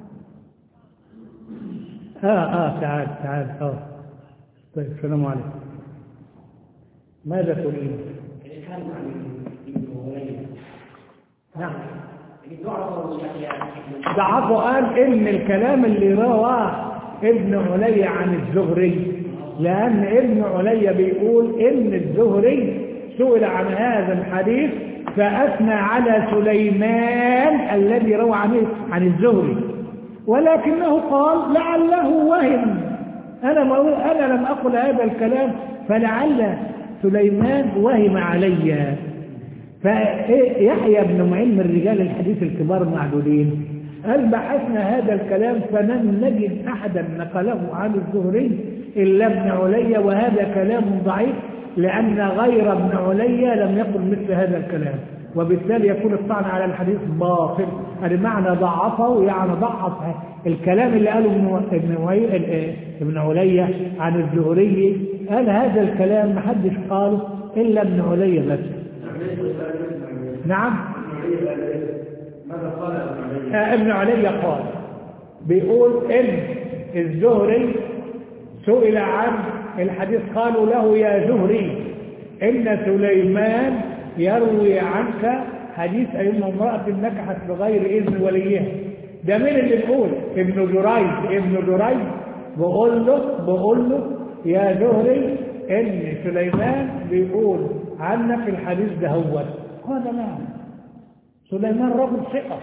آه آه تعال تعال آه طيب السلام عليكم ماذا تريد اللي كان عن ابن هريرة نعم اللي ضعف يحيى ابن ضعفه قال إن الكلام اللي رواه ابن علي عن الزهري لأن ابن علي بيقول إن الزهري سئل عن هذا الحديث فأثنى على سليمان الذي روى عنه عن الزهري ولكنه قال لعله وهم أنا ما أقول أنا لم أقل هذا الكلام فلعل سليمان وهم علي فيحيى بن معين من رجال الحديث الكبار المعدودين قال بحثنا هذا الكلام فلم نجد أحدا نقله عن الزهري إلا ابن علي وهذا كلام ضعيف لأن غير ابن علي لم يقل مثل هذا الكلام وبالتالي يكون الطعن على الحديث باطل المعنى ضعفه يعني ضعف الكلام اللي قاله ابن ابن وي- ابن علي عن الزهري قال هذا الكلام ما حدش قاله إلا ابن علي بس نعم ماذا قال ابن علي؟ آه، ابن علي قال بيقول ان الزهري سئل عن الحديث قالوا له يا زهري ان سليمان يروي عنك حديث ايما امرأة نكحت بغير اذن وليها ده مين اللي بيقول ابن جريج ابن جريج بقول له بقول له يا زهري ان سليمان بيقول عنك الحديث ده هو قال نعم سليمان رجل ثقة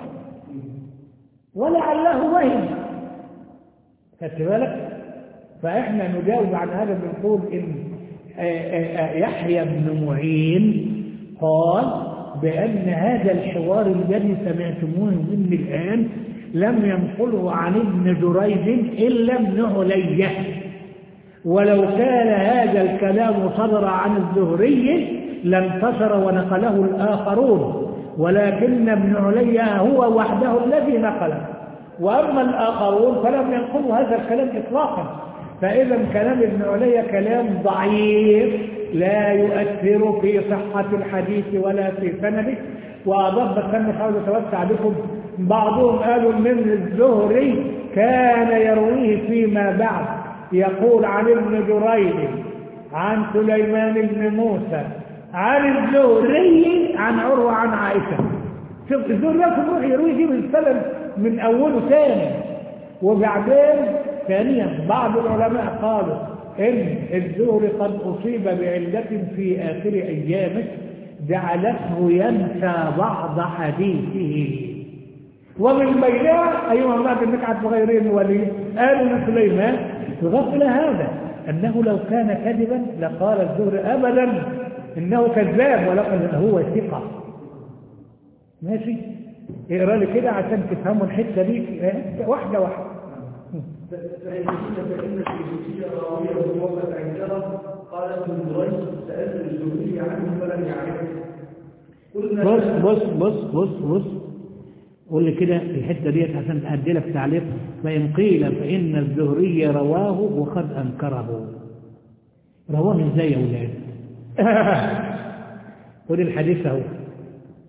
ولعله وهم خدت بالك فاحنا نجاوب عن هذا بنقول ان آه، آه، آه، يحيى بن معين قال بان هذا الحوار الذي سمعتموه مني الان لم ينقله عن ابن جريج الا ابن علية ولو كان هذا الكلام صدر عن الزهري لانتشر ونقله الآخرون ولكن ابن علي هو وحده الذي نقله وأما الآخرون فلم ينقلوا هذا الكلام إطلاقا فإذا كلام ابن علي كلام ضعيف لا يؤثر في صحة الحديث ولا في سنده وأضب كان حاول أتوسع بكم بعضهم قالوا من الزهري كان يرويه فيما بعد يقول عن ابن جريج عن سليمان بن موسى عن الزهري عن عروة عن عائشة شوف الزهري لازم يروح يروي دي من السلم من أوله ثاني وبعدين ثانيا بعض العلماء قالوا إن الزهري قد أصيب بعلة في آخر أيامه جعلته ينسى بعض حديثه ومن بينها أيها الله بالنكعة بغير ولي قالوا لسليمان غفل هذا أنه لو كان كذبا لقال الزهري أبدا إنه كذاب ولقد هو ثقة ماشي اقرا لي كده عشان تفهموا الحته دي اه، واحده واحده فإن كنت فإن الشيخية راوية وقت عندها قال ابن جريج سألت الزهري عنه فلم يعرفه قلنا بص بص بص بص بص قول لي كده الحته ديت عشان ادي لك تعليق فان قيل فان الزهري رواه وقد انكره رواه ازاي يا ولاد خد الحديث اهو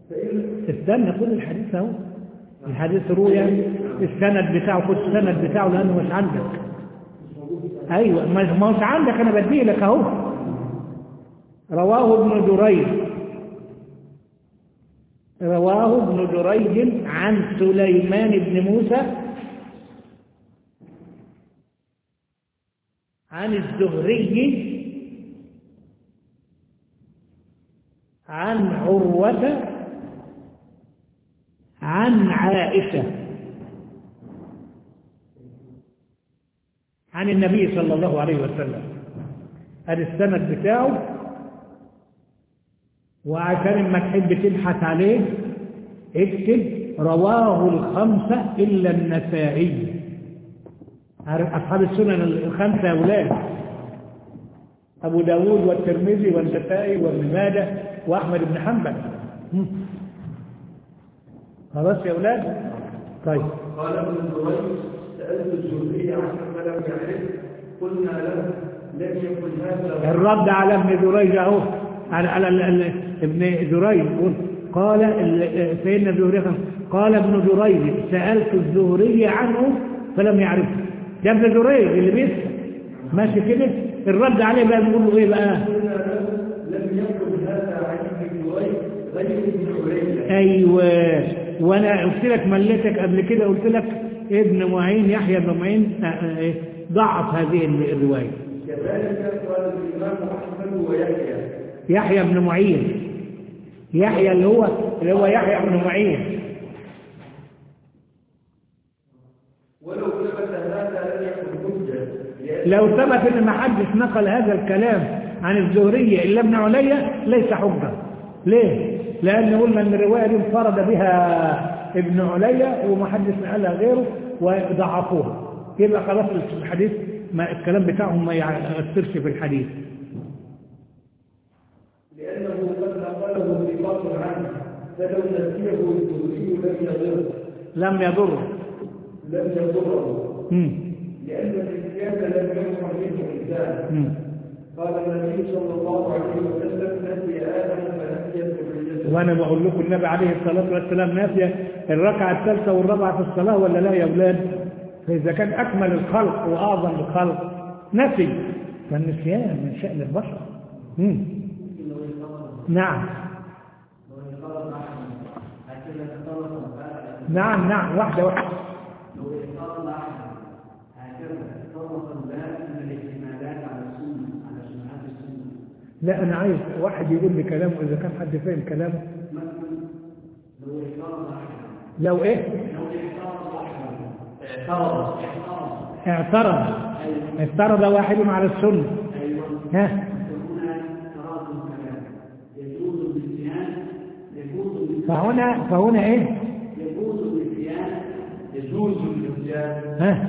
استنى كل الحديث اهو الحديث روي السند بتاعه خد السند بتاعه لانه مش عندك ايوه ما ما مش عندك انا بديه لك اهو رواه ابن جريج رواه ابن جريج عن سليمان بن موسى عن الزهري عن عروة عن عائشة عن النبي صلى الله عليه وسلم هذا السند بتاعه وعشان ما تحب تبحث عليه اكتب رواه الخمسة إلا النسائي عارف أصحاب السنن الخمسة أولاد أبو داود والترمذي والنسائي وابن ماجه وأحمد بن حنبل هم. خلاص يا أولاد طيب قال ابن جريج سألت الزهري عنه فلم يعرف قلنا له لم يكن هذا الرد على ابن جريج اهو على على ال- ال- ابن جريج يقول قال ال- سيدنا الزهري قال ابن جريج سألت الزهري عنه فلم يعرفه يا ابن جريج اللي بيسأل ماشي كده الرد عليه بقى بيقول له ايه بقى قلنا له لم يكن هذا عن ابن جريج غير ابن عرينة ايوه وانا قلت لك مليتك قبل كده قلت لك ابن معين يحيى بن معين آه، آه، إيه، ضعف هذه الروايه كذلك قال الإمام أحمد ويحيى يحيى بن معين يحيى اللي هو اللي هو يحيى بن معين ولو ثبت هذا لم يكن حجة لأن لو ثبت ان ما حدش نقل هذا الكلام عن الزهرية الا ابن عليا ليس حجة ليه؟ لان قلنا ان الرواية دي انفرد بها ابن عليا وما حدش نقلها غيره وضعفوها يبقى خلاص الحديث ما الكلام بتاعهم ما يأثرش في الحديث لأنه قد نقله بفضل عنه فلو نسيه الزهري لم يضره لم يضر لم يضره مم. لأن الإسلام لم يكن منه إنسان مم. قال النبي صلى الله عليه وسلم نسي آدم فنسي ذريته وانا بقول لكم النبي عليه الصلاه والسلام نافيه الركعه الثالثه والرابعه في الصلاه ولا لا يا اولاد فاذا كان اكمل الخلق واعظم الخلق نسي فالنسيان من شان البشر مم. نعم نعم نعم واحده واحده لا انا عايز واحد يقول لي كلامه اذا كان حد فاهم كلامه لو ايه اعترض اعترض واحد على السنه ها فهنا فهنا ايه يجوز النسيان ها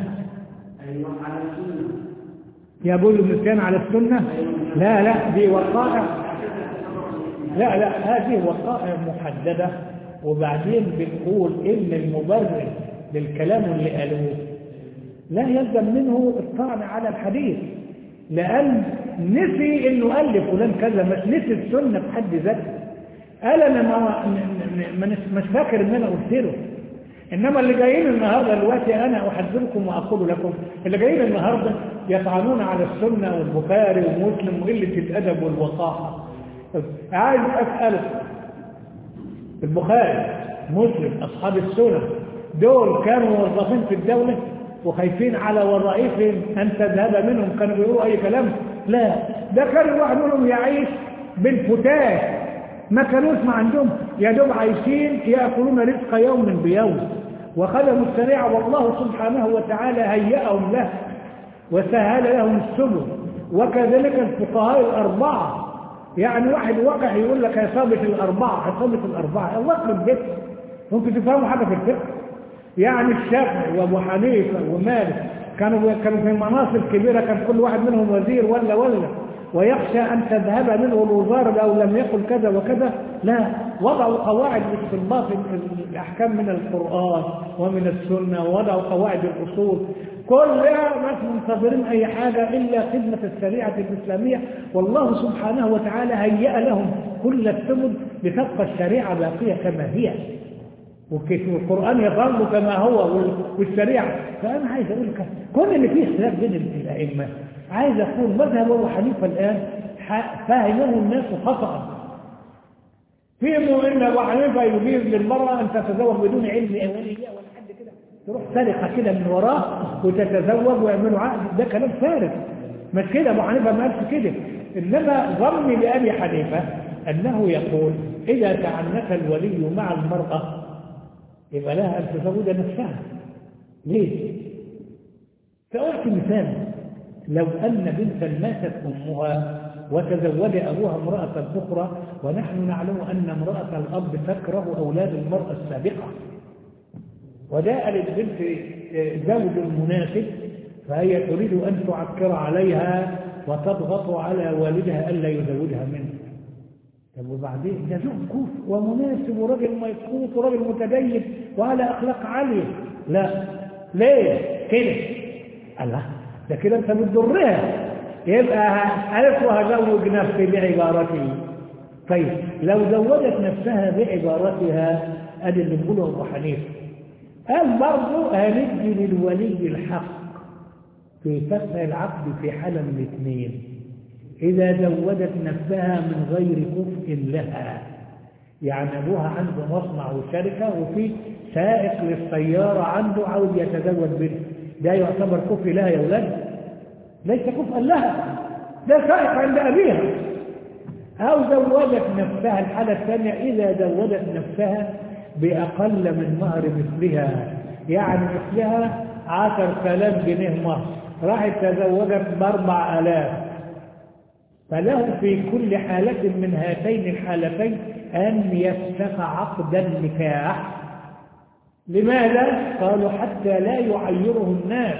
يقول النسيان على السنة لا لا دي وقائع لا لا هذه وقائع محددة وبعدين بنقول ان المبرر للكلام اللي قالوه لا يلزم منه الطعن على الحديث لأن نسي انه قال لفلان كذا مش نسي السنة بحد ذاتها قال انا ما ما- مش فاكر ان انا قلت له انما اللي جايين النهارده دلوقتي انا احذركم واقول لكم اللي جايين النهارده يطعنون على السنه والبخاري ومسلم وقله الادب والوقاحه عايز اسالك البخاري مسلم اصحاب السنن دول كانوا موظفين في الدوله وخايفين على وظائفهم ان تذهب منهم كانوا بيقولوا اي كلام لا ده كان الواحد منهم يعيش بالفتاة ما كانوش ما عندهم يا دوب عايشين ياكلون رزق يوم بيوم وخدموا الشريعه والله سبحانه وتعالى هيأهم له وسهل لهم السبل وكذلك الفقهاء الاربعه يعني واحد وقع يقول لك عصابه الاربعه عصابه الاربعه الله يخرب بيتك ممكن تفهموا حاجه في الفقه يعني الشافعي وابو حنيفه ومالك كانوا كانوا في مناصب كبيره كان كل واحد منهم وزير ولا ولا ويخشى ان تذهب منه الوزاره لو لم يقل كذا وكذا لا وضعوا قواعد لاستنباط الاحكام من القران ومن السنه ووضعوا قواعد الاصول كلها مش منتظرين اي حاجه الا خدمه الشريعه الاسلاميه والله سبحانه وتعالى هيأ لهم كل السبل لتبقى الشريعة باقية كما هي وكيف القرآن يظل كما هو وال- والشريعة فأنا عايز أقول لك كون إن في اختلاف بين الأئمة عايز أقول مذهب أبو حنيفة الآن ح- فهمه الناس خطأ فهموا ان ابو حنيفه يجيز للمراه ان تتزوج بدون علم اوليه ولا حد كده تروح سرقه كده من وراه وتتزوج ويعملوا عقد ده كلام فارغ مش كده ابو حنيفه ما قالش كده انما ظني لابي حنيفه انه يقول اذا تعنت الولي مع المراه يبقى لها ان تزوج نفسها ليه؟ فأعطي مثال لو أن بنتا ماتت أمها وتزوج أبوها امرأة أخرى ونحن نعلم أن امرأة الأب تكره أولاد المرأة السابقة وجاء للبنت زوج مناسب فهي تريد أن تعكر عليها وتضغط على والدها ألا يزوجها منه طب وبعدين ده زوج كوف ومناسب وراجل ميقوت وراجل متدين وعلى أخلاق عالية لا ليه كده الله ده كده انت بتضرها يبقى عرف وهزوج نفسي بعبارتي طيب لو زوجت نفسها بعبارتها ادي اللي بيقوله ابو حنيفه قال برضه هندي للولي الحق في فسخ العقد في حالة من الاثنين إذا زوجت نفسها من غير كفء لها يعني أبوها عنده مصنع وشركة وفي سائق للسيارة عنده عاوز يتزوج بنت ده يعتبر كفء لها يا ولاد ليس كفءا لها ده سائق عند أبيها أو زوجت نفسها الحالة الثانية إذا زوجت نفسها بأقل من مهر مثلها يعني مثلها عشر آلاف جنيه مهر راحت تزوجت بأربع آلاف فله في كل حالة من هاتين الحالتين أن يفسخ عقد النكاح لماذا؟ قالوا حتى لا يعيره الناس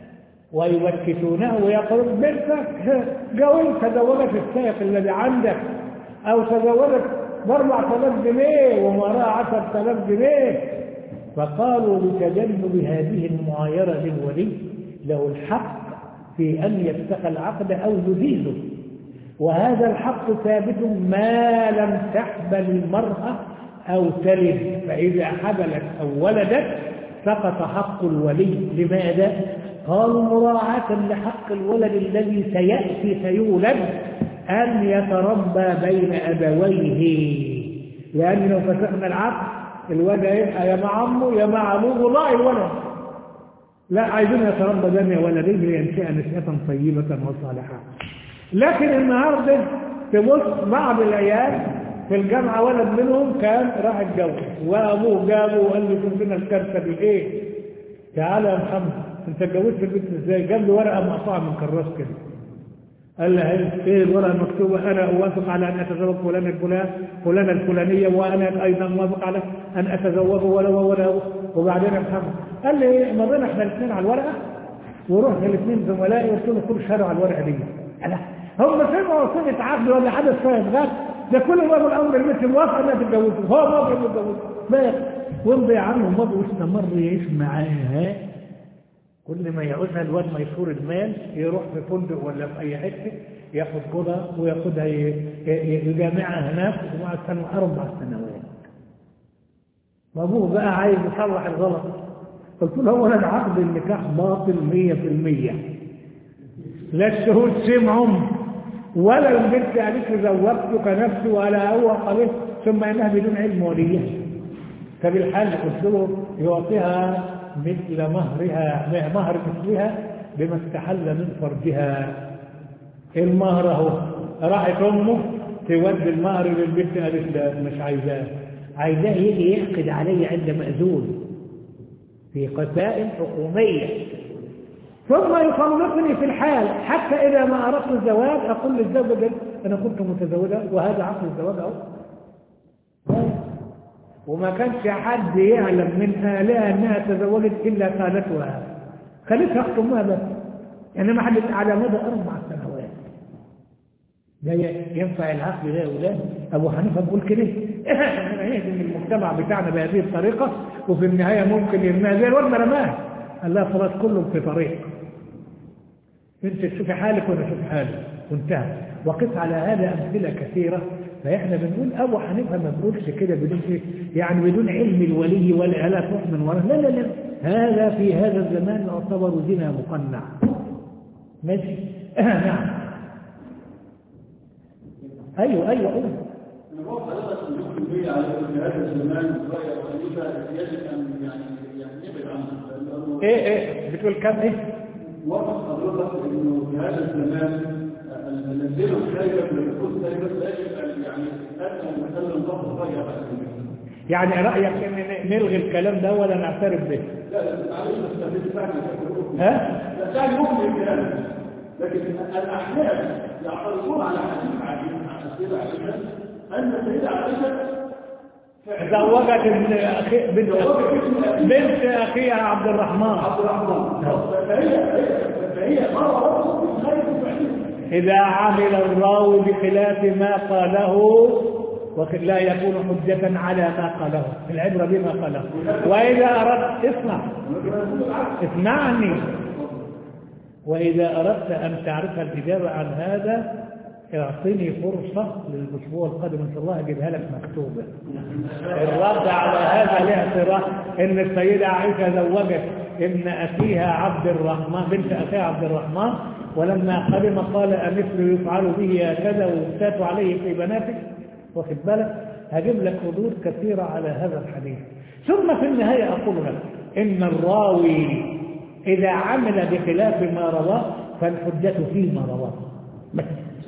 ويبكتونه ويقولون بنتك جو تزوجت السائق الذي عندك أو تزوجت بأربع آلاف جنيه ومراها عشر آلاف جنيه فقالوا لتجنب هذه المعايرة للولي له الحق في أن يفسخ العقد أو يزيله وهذا الحق ثابت ما لم تحبل المرأة أو تلد فإذا حبلت أو ولدت سقط حق الولي لماذا؟ قالوا مراعاة لحق الولد الذي سيأتي سيولد أن يتربى بين أبويه لأن لو فسخنا العقد الولد يبقى يا مع عمه يا مع أبوه وضاع الولد لا عايزين يتربى بين ولديه لينشأ نشأة طيبة وصالحة لكن النهارده تبص بعض العيال في الجامعة ولد منهم كان راح اتجوز وابوه جابه وقال له شوف لنا الكارثة دي ايه تعالى يا محمد انت اتجوزت البنت ازاي جاب له ورقة مقطوعة من كراس كده قال له ايه الورقة المكتوبة انا اوافق على ان اتزوج فلان الفلان فلانة الفلانية وانا ايضا موافق على ان اتزوجه ولا ولا وبعدين يا محمد قال لي مرينا احنا الاثنين على الورقة ورحنا الاثنين زملائي وقلت له كل شهر على الورقة دي ألا هم سمعوا صيغة عقد ولا حدث فاهم غير ده كل ما الامر البنت موافقه انها تتجوزه هو موافق انه يتجوزه ما وامضي يا عم ومضي واستمر يعيش معاها كل ما يعوزها الواد ميسور المال يروح في فندق ولا في اي حته ياخد كده وياخدها يجامعها هناك وبعد سنه اربع سنوات وابوه بقى عايز يصلح الغلط قلت له هو العقد النكاح باطل 100% لا الشهود سمعهم ولا البنت قالت له زوجتك نفسي ولا هو قالت ثم انها بدون علم وليها فبالحال قلت له يعطيها مثل مهرها مهر مثلها بما استحل من فرجها المهر اهو راحت امه تودي المهر للبنت قالت لا مش عايزاه عايزاه يجي يحقد علي عند مأذون في قتائل حكوميه ثم يخلصني في الحال حتى إذا ما أردت الزواج أقول للزوجة أنا كنت متزوجة وهذا عقد الزواج أهو وما كانش حد يعلم من آلها أنها تزوجت إلا خالتها خالتها أخت أمها بس يعني ما حد على مدى أربع سنوات ده ينفع العقد ده يا ولاد أبو حنيفة بيقول كده من المجتمع بتاعنا بهذه الطريقة وفي النهاية ممكن يرميها زي الواد ما رماها قال لها خلاص كلهم في طريق انت تشوفي حالك وانا اشوف حالي وانتهى وقف على هذا أمثلة كثيرة فإحنا بنقول أبو حنيفة ما بنقولش كده بدون إيه يعني بدون علم الولي ولا ألا تؤمن ولا لا لا لا هذا في هذا الزمان يعتبر زنا مقنع ماشي نعم أيوه أيوه أيوه الوضع حضرتك ممكن به على في هذا الزمان رأي أبو حنيفة يجب أن يعني يعني يبعد عنه لأنه إيه إيه بتقول كم إيه وقت حضرتك إنه في هذا الزمان الذين خايفة من الكل خايفة لا يجب أن يعني أن مثلا ضغط رأي أبو حنيفة يعني رأيك إن نلغي الكلام ده ولا نعترف به لا لا معلش بس ده بيدفعني ها لا ده ممكن الكلام لكن الأحناف يعترضون على حديث عجيب عن السيدة عائشة أن السيدة عائشة زوجت ابن أخي بنت بنت أخيها عبد الرحمن عبد الرحمن فهي فهي مرة خير فعليا إذا عمل الراوي بخلاف ما قاله وك- لا يكون حجة على ما قاله العبرة بما قاله وإذا أردت اسمع اسمعني وإذا أردت أن تعرف الإجابة عن هذا اعطني فرصة للأسبوع القادم إن شاء الله أجيبها لك مكتوبة الرد على هذا الاعتراف إن السيدة عائشة زوجت ابن أخيها عبد الرحمن بنت أخيها عبد الرحمن ولما قدم قال أمثل يفعل به هكذا ويفتات عليه في بناتك واخد بالك هجيب لك ردود كثيرة على هذا الحديث ثم في النهاية أقول لك إن الراوي إذا عمل بخلاف ما رواه فالحجة فيما رواه بس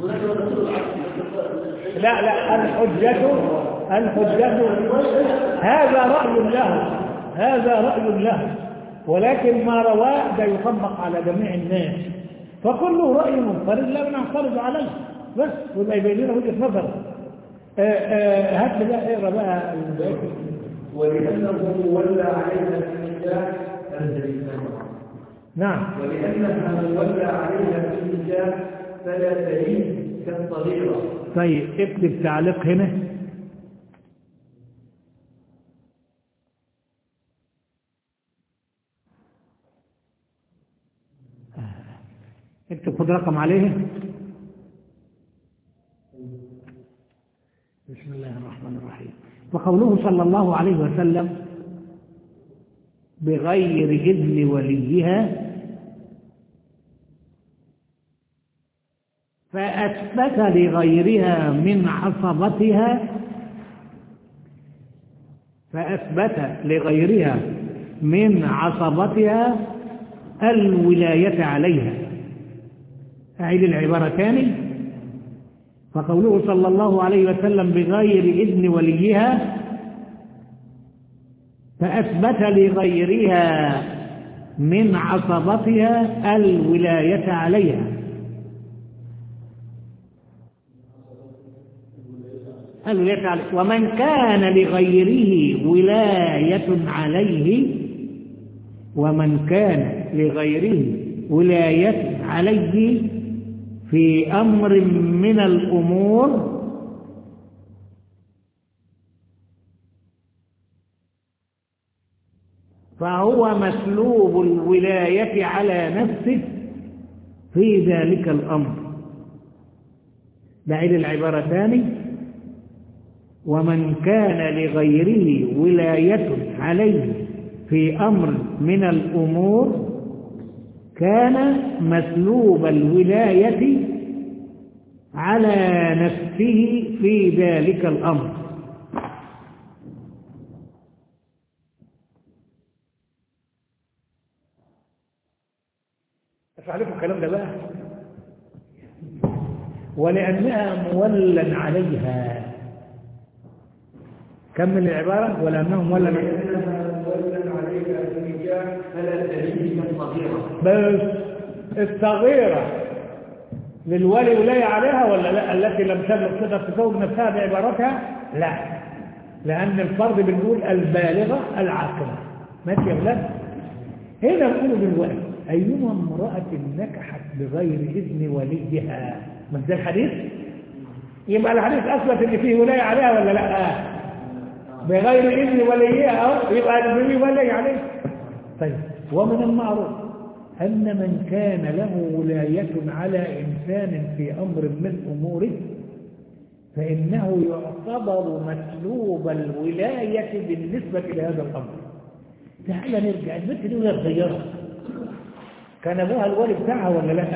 لا لا الحجة الحجة هذا رأي له هذا رأي له ولكن ما رواه ده يطبق على جميع الناس فكله رأي منفرد لا نعترض عليه بس ويبقى يبين لنا وجهة نظر آه، آه، هات لي بقى اقرا بقى الباقي. ولأنه ولى عليها في النكاح فليس نعم ولأنها مولى عليها في النكاح فلا تلين كالصغيرة طيب اكتب تعليق هنا اكتب خد رقم عليه بسم الله الرحمن الرحيم وقوله صلى الله عليه وسلم بغير إذن وليها فأثبت لغيرها من عصبتها فأثبت لغيرها من عصبتها الولاية عليها أعيد العبارة تاني فقوله صلى الله عليه وسلم بغير إذن وليها فأثبت لغيرها من عصبتها الولاية عليها الولاية عليه ومن كان لغيره ولاية عليه ومن كان لغيره ولاية عليه في أمر من الأمور فهو مسلوب الولاية على نفسه في ذلك الأمر بعيد العبارة ثاني ومن كان لغيره ولاية عليه في أمر من الأمور كان مسلوب الولاية على نفسه في ذلك الأمر أشرح لكم الكلام ده بقى ولأنها مولا عليها كمل العبارة ولأنه مولا ولأنها مولى عليها في النكاح فلا تلين كالصغيرة بس الصغيرة للولي ولاية عليها ولا لا التي لم تبلغ تقدر تزوج نفسها بعبارتها لا لأن الفرد بنقول البالغة العاقلة ماشي يا ولاد هنا نقول دلوقتي أيما امرأة نكحت بغير إذن وليها من ده الحديث يبقى الحديث أثبت إن فيه ولاية عليها ولا لا بغير إذن وليها أو يبقى الولي ولي عليه طيب ومن المعروف أن من كان له ولاية على إنسان في أمر من أموره فإنه يعتبر مسلوب الولاية بالنسبة لهذا الأمر تعال نرجع البنت دي وهي صغيرة كان أبوها الولي بتاعها ولا لا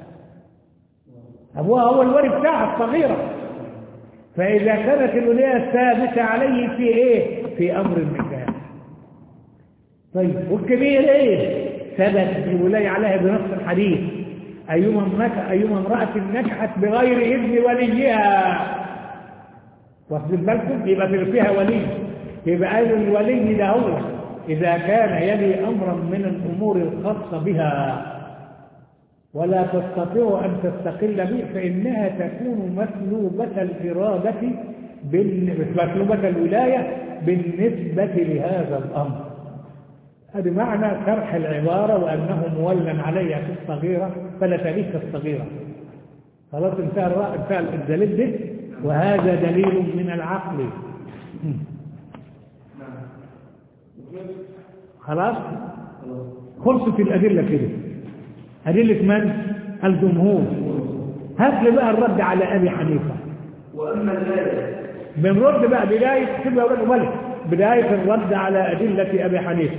أبوها هو الولي بتاعها الصغيرة فإذا كانت الولاية ثابتة عليه في إيه في أمر النكاح طيب والكبير إيه ثبت الولاية عليها بنص الحديث أيما امرأة, أيما امرأة نكحت بغير إذن وليها واخد بالكم يبقى في فيها ولي يبقى قال الولي ده هو إذا كان يلي أمرا من الأمور الخاصة بها ولا تستطيع أن تستقل به فإنها تكون مسلوبة الإرادة مسلوبة الولاية بالنسبة لهذا الأمر هذا معنى شرح العبارة وأنه مولى عليها في الصغيرة فلا تليك الصغيرة خلاص انتهى الرأي انتهى الدليل ده وهذا دليل من العقل خلاص خلصت الأدلة كده أدلة من؟ الجمهور هات لي بقى الرد على أبي حنيفة وأما الآية بنرد بقى بداية سيبها ولد ملك بداية الرد على أدلة أبي حنيفة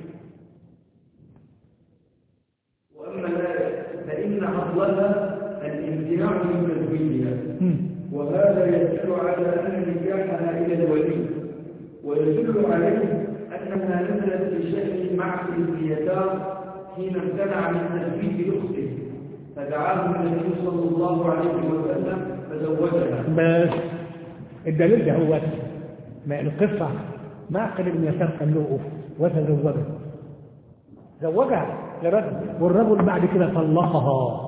وأما الآية فإن أصلها الامتناع من تزويجها وهذا يدل على أن نكاحها إلى الولي ويدل عليه أنها نزلت في شأن معقل اليسار حين امتنع من تزويج أخته فدعاه النبي صلى الله عليه وسلم فزوجها بس الدليل ده هو ما القصة معقل ابن يسار كان له أخت وتزوجها زوجها لرجل والرجل بعد كده طلقها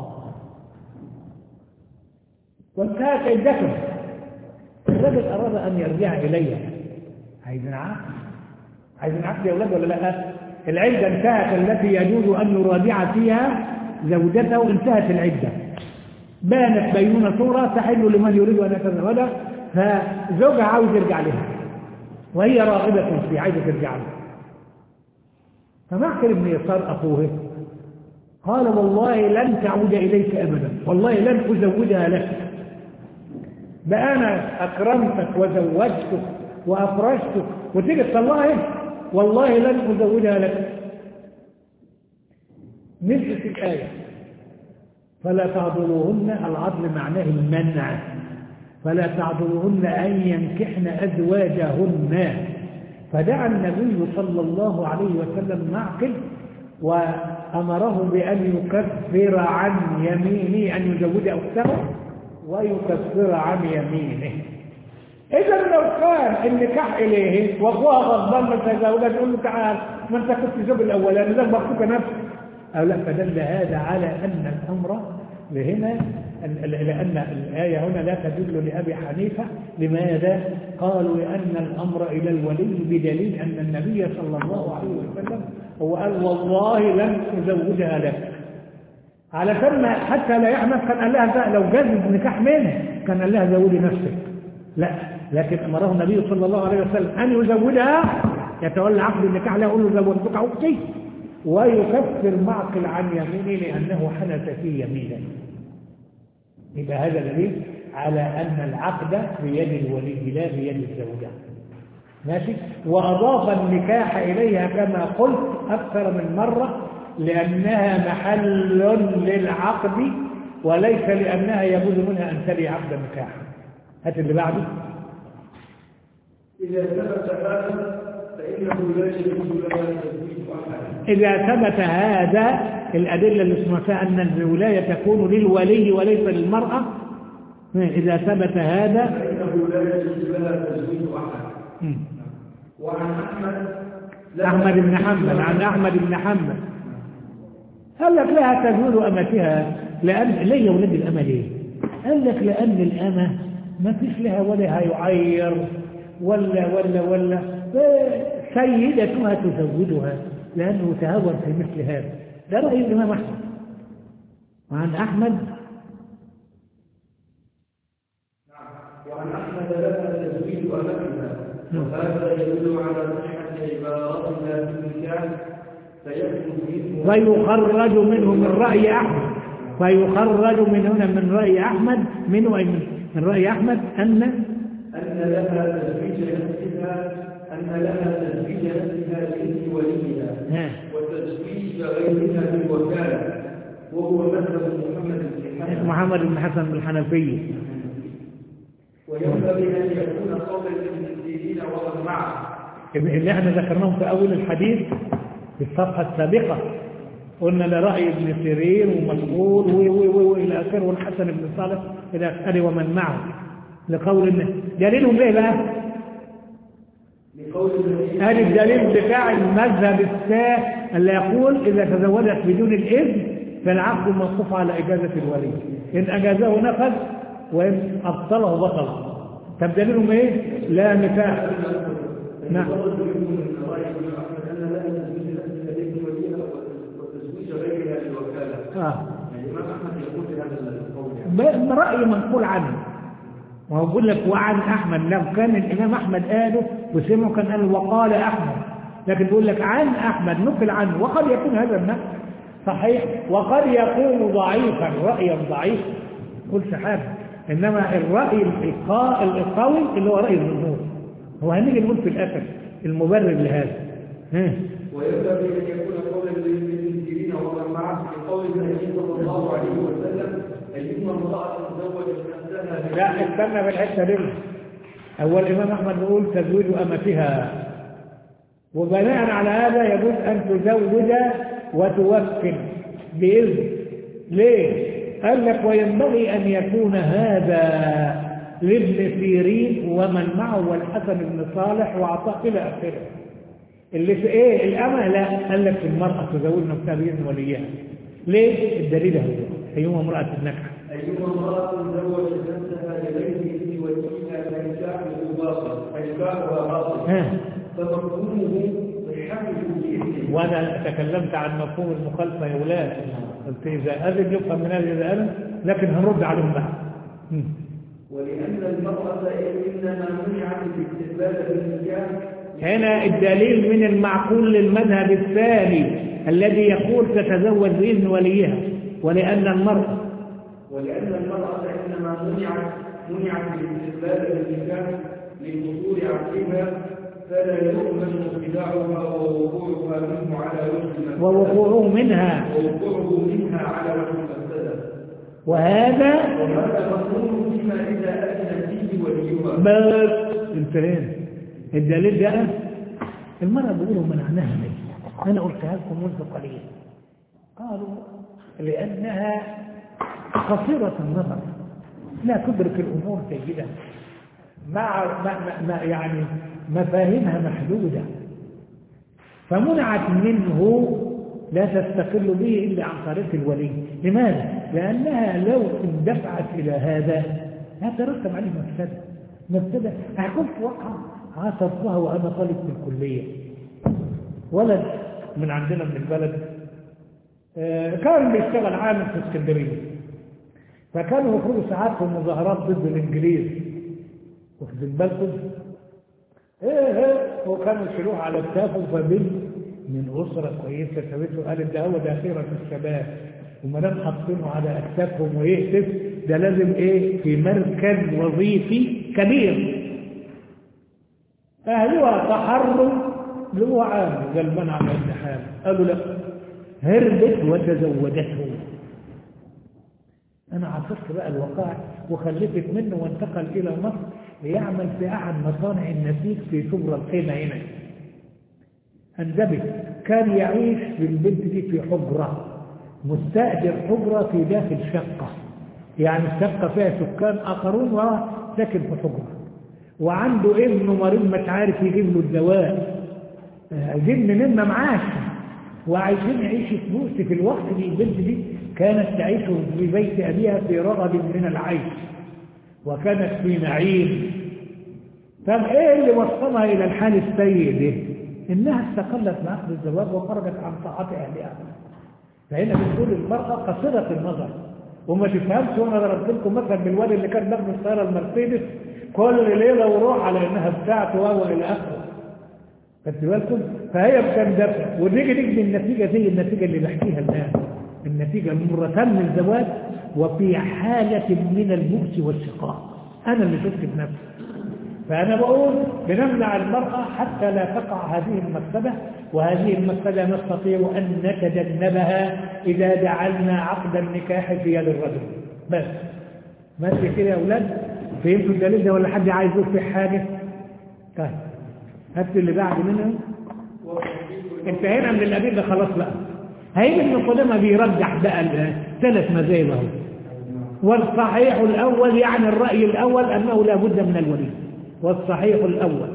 وانتهت عدته الرجل أراد أن يرجع إليها عايزين عقد عايزين عقد يا أولاد ولا لا العدة انتهت التي يجوز أن يراجع فيها زوجته انتهت العدة بانت بينونة صورة تحل لمن يريد أن يتزوجها فزوجها عاوز يرجع لها وهي راغبة في عايزة ترجع له فمعقل ابن يسار أخوه قال والله لن تعود إليك أبدا والله لن أزوجها لك بقى أنا أكرمتك وزوجتك وأفرشتك وتيجي تطلعها والله لن أزوجها لك نزلت الآية فلا تعذروهن العدل معناه المنع فلا تعذروهن أن ينكحن أزواجهن فدعا النبي صلى الله عليه وسلم معقل وأمره بأن يكفر عن يمينه أن يزوج أخته ويكفر عن يمينه إذا لو كان النكاح إليه وأخوها غضبان من تزوجها تقول له تعال ما أنت كنت زوج الأولاني ده مخطوك نفسك أو لا فدل هذا على أن الأمر هنا لأن الآية هنا لا تدل لأبي حنيفة لماذا؟ قالوا لأن الأمر إلى الولي بدليل أن النبي صلى الله عليه وسلم هو قال والله لن أزوجها لك على ثم حتى لا يحمل كان قال لها لو جاز النكاح منه كان قال لها زوجي نفسك لا لكن أمره النبي صلى الله عليه وسلم أن يزوجها يتولى عقد النكاح لا يقول له زوجتك أختي ويكفر معقل عن يمينه لأنه حنث في يمينه يبقى هذا دليل على أن العقد بيد الولي لا بيد الزوجة ماشي وأضاف النكاح إليها كما قلت أكثر من مرة لأنها محل للعقد وليس لأنها يجوز منها أن تلي عقد النكاح هات اللي بعده إذا ثبت هذا فإنه لا يجوز لها تزويج أحد إذا ثبت هذا الأدلة اللي سمعتها أن الولاية تكون للولي وليس للمرأة إذا ثبت هذا فإنه لا يجوز لها تزويج أحد وعن أحمد أحمد بن حنبل عن أحمد بن حنبل قال لك لها تزول أمتها لأن ليه يا ولد الأمة ليه؟ قال لك لأن الأمة ما فيش لها ولا هيعير ولا ولا ولا سيدتها تزوجها لأنه تهور في مثل هذا ده رأي الإمام أحمد وعن أحمد وعن أحمد لها تزويج أمتها وهذا يدل على صحة عبارتها في النكاح فيخرج منه فيخرج منه من رأي أحمد فيخرج من هنا من رأي أحمد منه أي من من رأي أحمد أن أن لها تزويج نفسها أن لها تزويج نفسها بإذن وليها ها وتزويج غيرها بالوكالة وهو مذهب محمد بن حسن محمد بن حسن الحنفي وينبغي أن يكون قول ابن سيرين ومن معه اللي احنا ذكرناهم في أول الحديث في الصفحة السابقة قلنا لرأي ابن سيرين ومسعود و- و- و- وإلى آخره والحسن بن صالح إلى آخره ومن معه لقول النبي دليلهم ايه بقى؟ لقول النبي هذا الدليل بتاع المذهب الثاني اللي يقول إذا تزوجت بدون الإذن فالعقد موقوف على إجازة الولي إن أجازه نفذ وإن أبطله بطل طب دليلهم إيه؟ لا نكاح نعم يفرد منه من رأي ابن أحمد أن لها تزويج نفسها بإذن وليها وتزويج غيرها بالوكالة آه. يعني الإمام أحمد يقول بهذا القول يعني ب- رأي منقول عنه وهو بيقول لك وعن أحمد لو كان الإمام أحمد قاله وسمعه كان قال وقال أحمد لكن بيقول لك عن أحمد نقل عنه وقد يكون هذا النقل صحيح وقد يكون ضعيفا رأيا ضعيفا كل حاجة إنما الرأي الإقا- القوي اللي هو رأي الجمهور هو هنيجي نقول في الآخر المبرر لهذا ها. وينبغي أن يكون قولا لابن سيرين ومن معه لقول النبي صلى الله عليه وسلم أيما امرأة تزوجت نفسها لا استنى بالحته دي اول الامام احمد بيقول تزويج امتها وبناء على هذا يجوز ان تزوج وتوكل باذن ليه قال لك وينبغي ان يكون هذا لابن سيرين ومن معه والحسن بن صالح وعطاء الى اخره اللي في ايه الامه لا قال لك المراه تزوج نفسها باذن وليها ليه الدليل هو ايما امراه النكح أيما امرأة تزوجت نفسها لغير إذن وليها فنكاحه باطل فنكاحها باطل ها فمفهومه صحته بإذنه وانا تكلمت عن مفهوم المخالفه يا ولاد قلت اذا اذن يفهم من هذا اذا اذن لكن هنرد عليهم بعد مم. ولأن المرأة إنما منعت الاستقبال بالنكاح هنا الدليل من المعقول للمذهب الثاني الذي يقول تتزوج باذن وليها ولان المراه ولأن المرأة إنما منعت منعت الاستقبال بالنكاح لقصور عقلها فلا يؤمن خداعها ووقوعها منه على وجه المفسدة ووقوعه منها ووقوعه منها على وجه المفسدة وهذا وهذا مفهوم فيما إذا أذن فيه وليها بس انتهينا الدليل ده المرأة بيقولوا منعناها ليه أنا قلتها لكم منذ قليل قالوا لأنها قصيرة النظر لا تدرك الأمور جيدا مع ما ما ما يعني مفاهيمها محدودة فمنعت منه لا تستقل به إلا عن طريق الولي لماذا؟ لأنها لو اندفعت إلى هذا هترتب عليه مفسدة مفسدة هكون في واقع عاصرتها وأنا طالب في الكلية ولد من عندنا من البلد آه، كان بيشتغل عامل في اسكندرية فكانوا يخرجوا ساعات في المظاهرات ضد الإنجليز واخدين بالكم ايه ايه وكانوا يشيلوه على كتافه فبنت من أسرة كويسة سابته قالت ده هو ده خيرة الشباب وما دام حاطينه على أكتافهم ويهتف ده لازم إيه في مركز وظيفي كبير أهلها تحرم اللي هو عام غلبان على الامتحان قالوا لا هربت وتزوجته أنا عصرت بقى الوقائع وخلفت منه وانتقل إلى مصر ليعمل في أحد مصانع النسيج في شبرا الخيمة هنا أندبت كان يعيش بالبنت دي في حجرة مستأجر حجرة في داخل شقة يعني الشقة فيها سكان آخرون وساكن في حجرة وعنده ابنه مريض مش عارف يجيب له الدواء جيب منين ما معاش وعايشين يعيش فلوس في الوقت دي البنت دي كانت تعيش في بيت أبيها في رغد من العيش وكانت في نعيم طب ايه اللي وصلها الى الحال السيء ده انها استقلت بعقد الزواج وخرجت عن طاعات اهلها فهنا بتقول المرأة قصيرة النظر وما تفهمش وانا ضربت لكم مثلا بالواد اللي كان بياخد السيارة المرسيدس كل ليلة وروح على انها بتاعته وهو الى اخره خدت بالكم فهي بتندفع ونيجي نجد النتيجة زي النتيجة اللي بحكيها الآن النتيجة المرة تم الزواج وفي حالة من البؤس والشقاء أنا اللي شفت بنفسي فأنا بقول بنمنع المرأة حتى لا تقع هذه المكتبة وهذه المكتبة نستطيع أن نتجنبها إذا جعلنا عقد النكاح في يد الرجل بس ماشي كده يا أولاد فهمتوا الدليل ده ولا حد عايز يقول في حاجة طيب هات اللي بعد منها انتهينا من الأدلة خلاص بقى هيجي ابن قدامى بيرجح بقى ثلاث مذاهب اهو والصحيح الأول يعني الرأي الأول أنه لا بد من الولي والصحيح الأول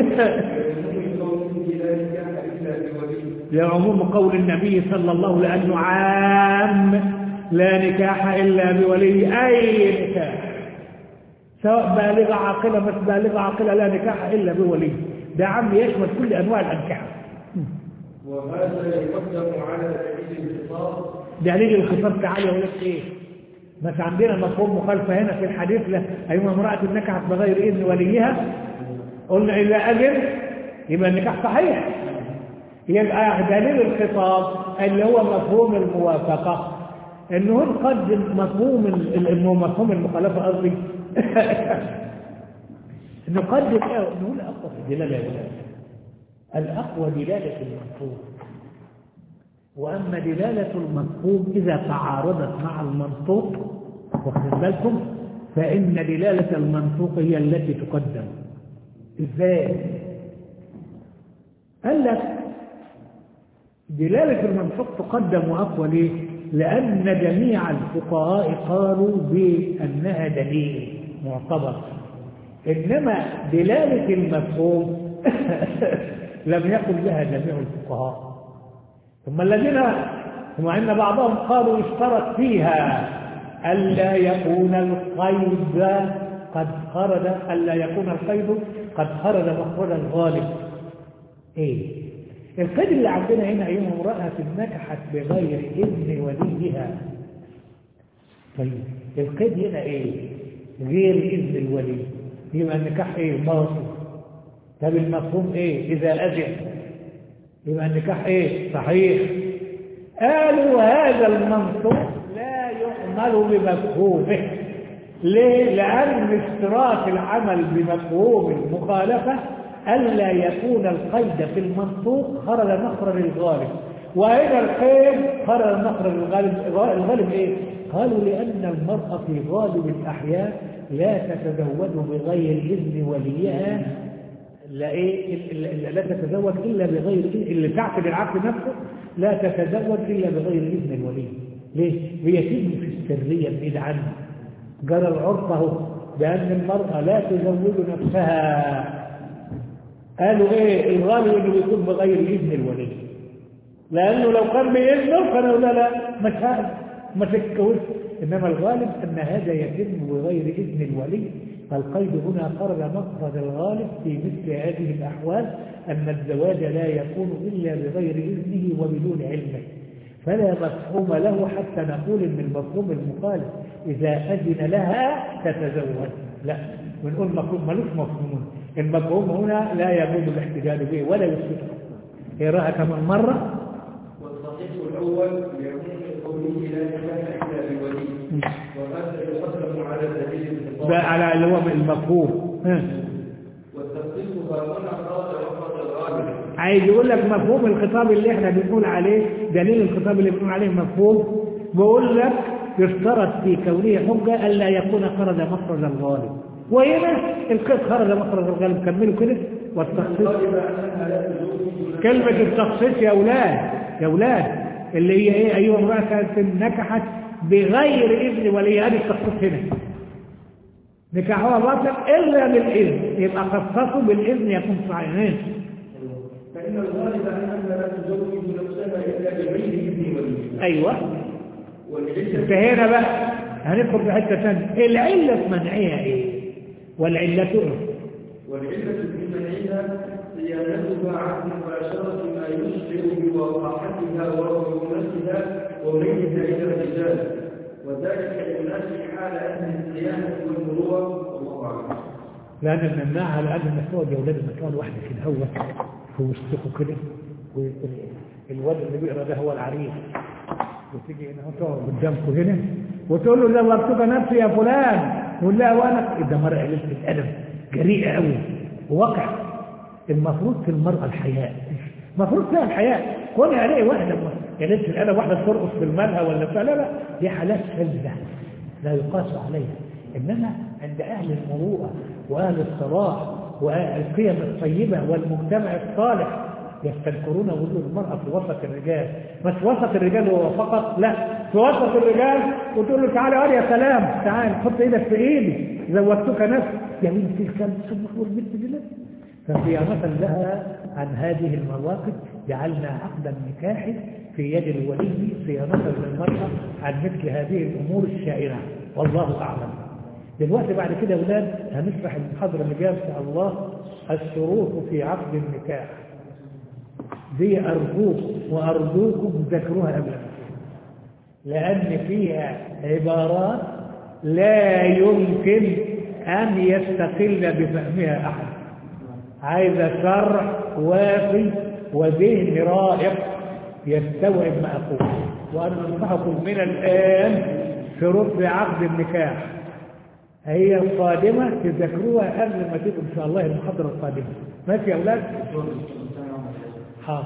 لعموم قول النبي صلى الله عليه وسلم لأنه عام لا نكاح إلا بولي أي نكاح سواء بالغة عاقلة مش بالغة عاقلة لا نكاح إلا بولي ده عام يشمل كل أنواع الأنكحة وهذا يقدم على دليل الخطاب دليل الخطاب تعالى يقول لك ايه بس عندنا مفهوم مخالفة هنا في الحديث له أيما امرأة نكحت بغير إذن وليها قلنا إذا أذن يبقى النكاح صحيح يبقى دليل الخطاب اللي هو مفهوم الموافقة انه نقدم مفهوم ال- مفهوم المخالفة قصدي نقدم ايه نقول اقوى في الدلالة يا ولاد الاقوى دلالة المفهوم واما دلالة المفهوم اذا تعارضت مع المنطوق واخد بالكم فان دلالة المنطوق هي التي تقدم ازاي قال لك دلالة المنطق تقدم أقوى ليه؟ لأن جميع الفقهاء قالوا بأنها دليل معتبر إنما دلالة المفهوم لم يقل لها جميع الفقهاء ثم الذين ثم إن بعضهم قالوا اشترط فيها ألا يكون القيد قد خرج ألا يكون القيد قد خرج مخرج الغالب إيه القيد اللي عندنا هنا أيها امرأة نكحت بغير إذن وليها طيب القيد هنا إيه غير إذن الولي يبقى النكاح إيه باطل طب المفهوم إيه إذا أذن يبقى النكاح إيه صحيح قالوا هذا المنطق لا يعمل بمفهومه ليه؟ لأن اشتراك العمل بمفهوم المخالفة ألا يكون القيد في المنطوق خرج مخرج الغالب وهنا القيد خرج مخرج الغالب الغالب إيه؟ قالوا لأن المرأة في غالب الأحيان لا تتزوج بغير إذن وليها لا إيه لا- لا تتزوج إلا بغير إذن اللي تعقد العقد نفسه لا تتزوج إلا بغير إذن الولي ليه؟ هي تجي في السرية بعيد عنه جرى العرف اهو بأن المرأة لا تزوج نفسها قالوا ايه الغالب انه يكون بغير اذن الولي لانه لو كان باذنه كانوا لا لا مش هذا ما تتجوز انما الغالب ان هذا يتم بغير اذن الولي فالقيد هنا خرج مخرج الغالب في مثل هذه الاحوال ان الزواج لا يكون الا بغير اذنه وبدون علمه فلا مفهوم له حتى نقول ان المفهوم المخالف اذا اذن لها تتزوج لا بنقول مفهوم ملوش مفهوم المفهوم هنا لا يجوز الاحتجاج به ولا يثبته يراها كمان مره والصحيح الأول يكون قوله لا نكاح إلا بولي وهذا يقدم على دليل الخطاب بقى على اللي هو المفهوم ها. والتخصيص ها هنا خاص وفرد الغالب عايز يقول لك مفهوم الخطاب اللي احنا بنقول عليه دليل الخطاب اللي بنقول عليه مفهوم بقول لك يشترط في كونه حجة ألا يكون خرج مخرج الغالب وهنا القيد خرج مخرج الغالب كملوا كده والتخصيص غالب أنها لا تزوج كلمة التخصيص يا أولاد يا أولاد اللي هي إيه أيها امرأة كانت نكحت بغير إذن ولي هذه التخصيص هنا نكاحها باطل إلا بالإذن يبقى خصصوا بالإذن يكون صحيحين فإن الغالب أنها لا تزوج نفسها إلا بغير إذن ولي أيوة والعلة انتهينا بقى هندخل في حتة ثانية العلة منعها إيه والعلة إيه والعلة في منعها صيانتها عن مباشرة ما يشعر بوقاحتها ورعونتها وميلها إلى الرجال وذلك يناسب حال أهل الصيانة والمروءة والله أعلم. لأن نمنعها لأن المسؤول يا أولاد المسؤول واحدة كده هو في وسطكم كده والواد اللي بيقرا ده هو العريس وتيجي هنا هو تقعد قدامكم هنا وتقول له زوجتك نفسي يا فلان يقول لها وانا ده مرأة قلة الادب جريئه قوي وواقع المفروض في المرأة الحياء المفروض فيها الحياء كوني الاقي واحده قلة الادب واحده ترقص في الملهى ولا بتاع لا لا دي حالات سلبه لا يقاس عليها انما عند اهل المروءه واهل الصلاح والقيم الطيبه والمجتمع الصالح يستنكرون وجود المرأة في وسط الرجال مش وسط الرجال هو فقط لا في وسط الرجال وتقول له تعالى قال يا سلام تعال حط ايدك في ايدي زوجتك نفس يا بنت الكلب ثم والبنت دي فصيانة لها عن هذه المواقف جعلنا عقد النكاح في يد الولي صيانة للمرأة عن مثل هذه الأمور الشائعة والله أعلم دلوقتي بعد كده يا أولاد هنشرح المحاضرة اللي جايه إن شاء الله الشروط في عقد النكاح دي أرجوك وأرجوكم ذكروها قبل لأن فيها عبارات لا يمكن أن يستقل بفهمها أحد عايزة شرع وافي وذهن رائق يستوعب ما أقول وأنا أنصحكم من الآن شروط بعقد النكاح هي القادمة تذكروها قبل ما تبقوا إن شاء الله المحاضرة القادمة ماشي يا أولاد؟ حاضر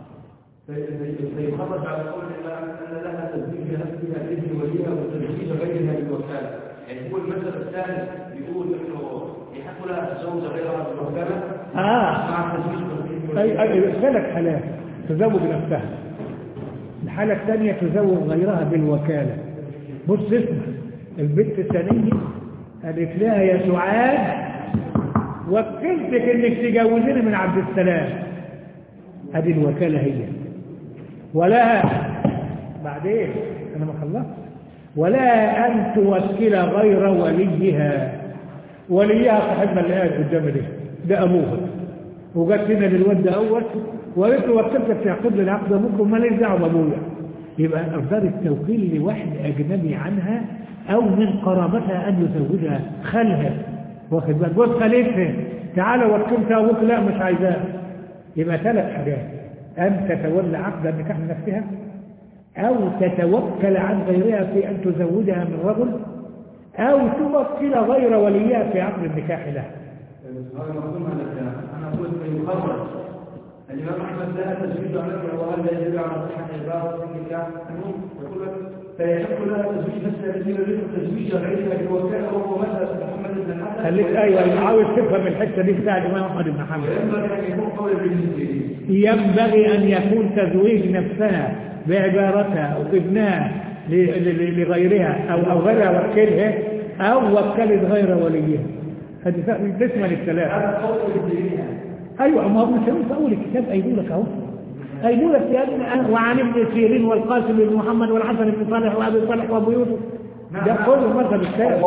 فيخرج على قول الله ان لها تزويج نفسها باذن وليها وتزويج غيرها بالوكاله يعني هو المثل الثاني بيقول انه يحق لها تزوج غيرها بالوكاله آه مع التزويج أي أي ثلاث حالات تزوج نفسها الحالة الثانية تزوج غيرها بالوكالة بص اسمع البنت الثانية قالت لها يا سعاد وكلتك انك تجوزيني من عبد السلام ادي الوكالة هي ولا بعدين انا ما خلصت ولا ان توكل غير وليها وليها صاحبنا اللي قاعد قدامي ده ده ابوها وجت هنا للواد ده اول وقالت له وكلتك تعقد لي العقد ابوك وماليش دعوه بابويا يبقى اصدار التوكيل لواحد اجنبي عنها او من قرابتها ان يزوجها خالها واخد بالك جوز خالتها تعالى وكلت ابوك لا مش عايزاه يبقى ثلاث حاجات ان تتولى عقد النكاح لنفسها او تتوكل عن غيرها في ان تزوجها من رجل او توكل غير وليها في عقد النكاح لها هذا مفهوم هذا الكلام انا اقول فيخرج الامام احمد لها تزويج نفسها وهل لا يدل على صحه عباره النكاح المهم يقول لك فيحق لها تزويج نفسها التي يريد تزويج غيرها بالوكاله وهو مذهب محمد بن الحسن خليك ايوه عاوز تفهم الحته دي بتاع الامام احمد بن حنبل وينبغي ان يكون قول ابن سيرين ينبغي أن يكون تزويج نفسها بعبارتها أو ابنها ل- ل- لغيرها أو أو غيرها وكلها أو وكلت غير وليها هذه تشمل الثلاثة هذا قول ابن سيرين يعني أيوة ما هو ابن سيرين في أول الكتاب قايلوا لك أهو قايلوا لك يا ابن وعن ابن سيرين والقاسم بن محمد والحسن بن صالح وأبي صالح وأبو يوسف ده كله مذهب الثالث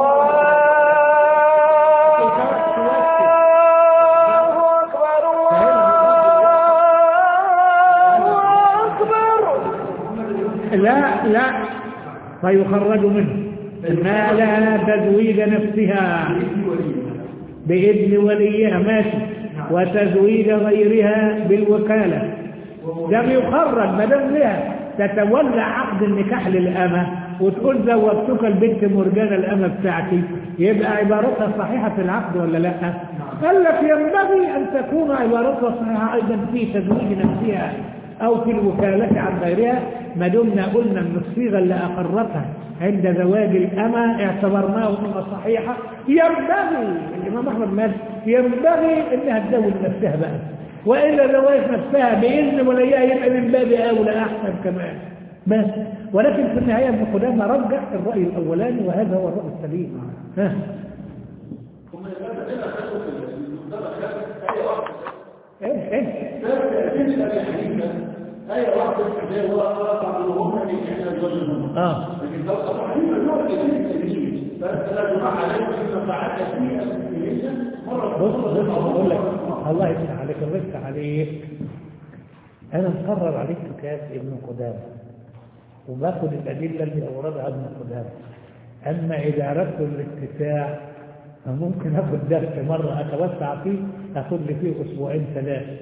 لا لا فيخرج منه ما لها تزويد نفسها بإذن وليها ماشي وتزويد غيرها بالوكالة ده بيخرج ما دام لها تتولى عقد النكاح للأمة وتقول زوجتك البنت مرجانة الأمة بتاعتي يبقى عبارتها صحيحة في العقد ولا لا؟ قال لك ينبغي أن تكون عبارتها صحيحة أيضا في تزويج نفسها أو في الوكالة عن غيرها ما دمنا قلنا أن الصيغة اللي أقرتها عند زواج الأمة اعتبرناه أنها صحيحة ينبغي الإمام أحمد مال ينبغي أنها تزوج نفسها بقى وإلا زواج نفسها بإذن وليها يبقى من باب أولى أحسن كمان بس ولكن في النهاية ابن قدامة رجع الرأي الأولاني وهذا هو الرأي السليم ها ثم يبقى هنا خلوا في المقدمة خلف آية واحدة ايه ايه ثالث أبي حنيفة آية واحدة زي ولا قطع الأمور من إحنا الوجه اه لكن لو قطع حنيفة نوع كثير تجريب فلا جماعة عليكم إذا فعلت فيها الإنسان مرة بص بص بقول لك الله يفتح عليك الله يفتح عليك انا مقرر عليك كتاب ابن قدامه وباخد الادله اللي اوردها ابن قدامه اما اذا اردت الاتساع فممكن اخد درس مره اتوسع فيه اخد لي فيه اسبوعين ثلاثه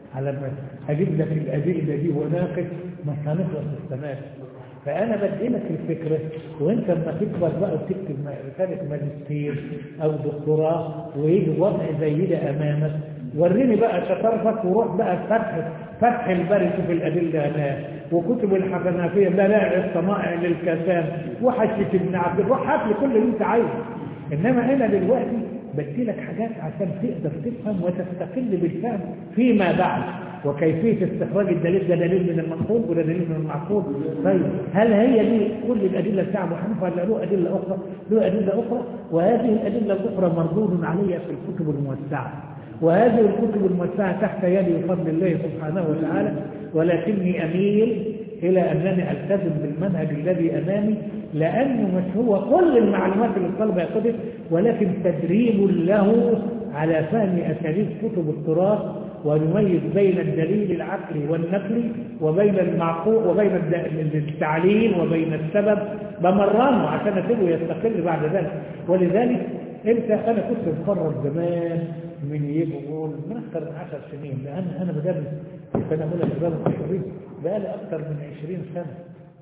على ما اجيب لك الادله دي وناقش مش هنخلص السنه فانا بدي لك الفكره وانت لما تكبر بقى وتكتب رساله ماجستير او دكتوراه ويجي وضع زي ده امامك وريني بقى شطارتك وروح بقى فتح فتح البري في الادله هناك وكتب الحنفيه بلاء الصمائع للكسام وحشة ابن عبد روح هات لي كل اللي انت عايزه انما انا دلوقتي بدي لك حاجات عشان تقدر تفهم وتستقل بالفهم فيما بعد وكيفية استخراج الدليل ده دليل من المنقول وده دليل من المعقول طيب هل هي دي كل الأدلة بتاع أبو حنيفة ولا له أدلة أخرى له أدلة أخرى وهذه الأدلة الأخرى مردود عليها في الكتب الموسعة وهذه الكتب الموسعة تحت يدي بفضل الله سبحانه وتعالى ولكني أميل إلى أنني ألتزم بالمنهج الذي أمامي لأنه مش هو كل المعلومات اللي الطلبة ياخدها ولكن تدريب له على فهم أساليب كتب التراث ونميز بين الدليل العقلي والنقلي وبين المعقول وبين التعليل وبين السبب بمرنه عشان اسيبه يستقل بعد ذلك ولذلك انت انا كنت مقرر زمان من يجي يقول من اكثر من 10 سنين لان انا بدرس في سنه اولى شباب التشريع بقالي اكثر من 20 سنه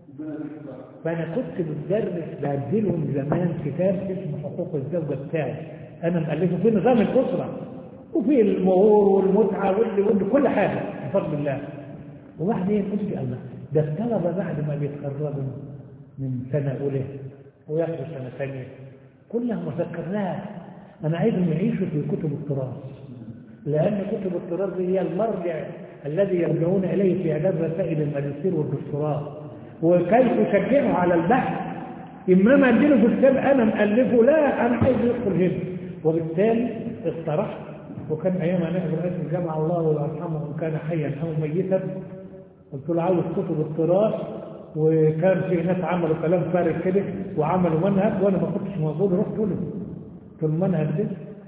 فانا كنت بتدرس بديلهم زمان كتاب اسمه حقوق الزوجه بتاعي انا مؤلفه في نظام الاسره وفي المهور والمتعه واللي واللي كل حاجه بفضل الله وبعدين قلت الله ده الطلبه بعد ما بيتخرجوا من سنه اولى وياخدوا سنه ثانيه كلها مذكرات انا عايزهم يعيشوا في كتب التراث لان كتب التراث دي هي المرجع الذي يرجعون اليه في اعداد رسائل الماجستير والدكتوراه وكيف يشجعه على البحث انما اديله في كتاب انا مالفه لا انا عايز يدخل هنا وبالتالي اقترحت وكان ايام انا رئيس الجامعه الله يرحمه ان كان حيا او ميتا قلت له عاوز كتب التراث وكان في ناس عملوا كلام فارغ كده وعملوا منهج وانا ما كنتش موجود رحت له في المنهج ده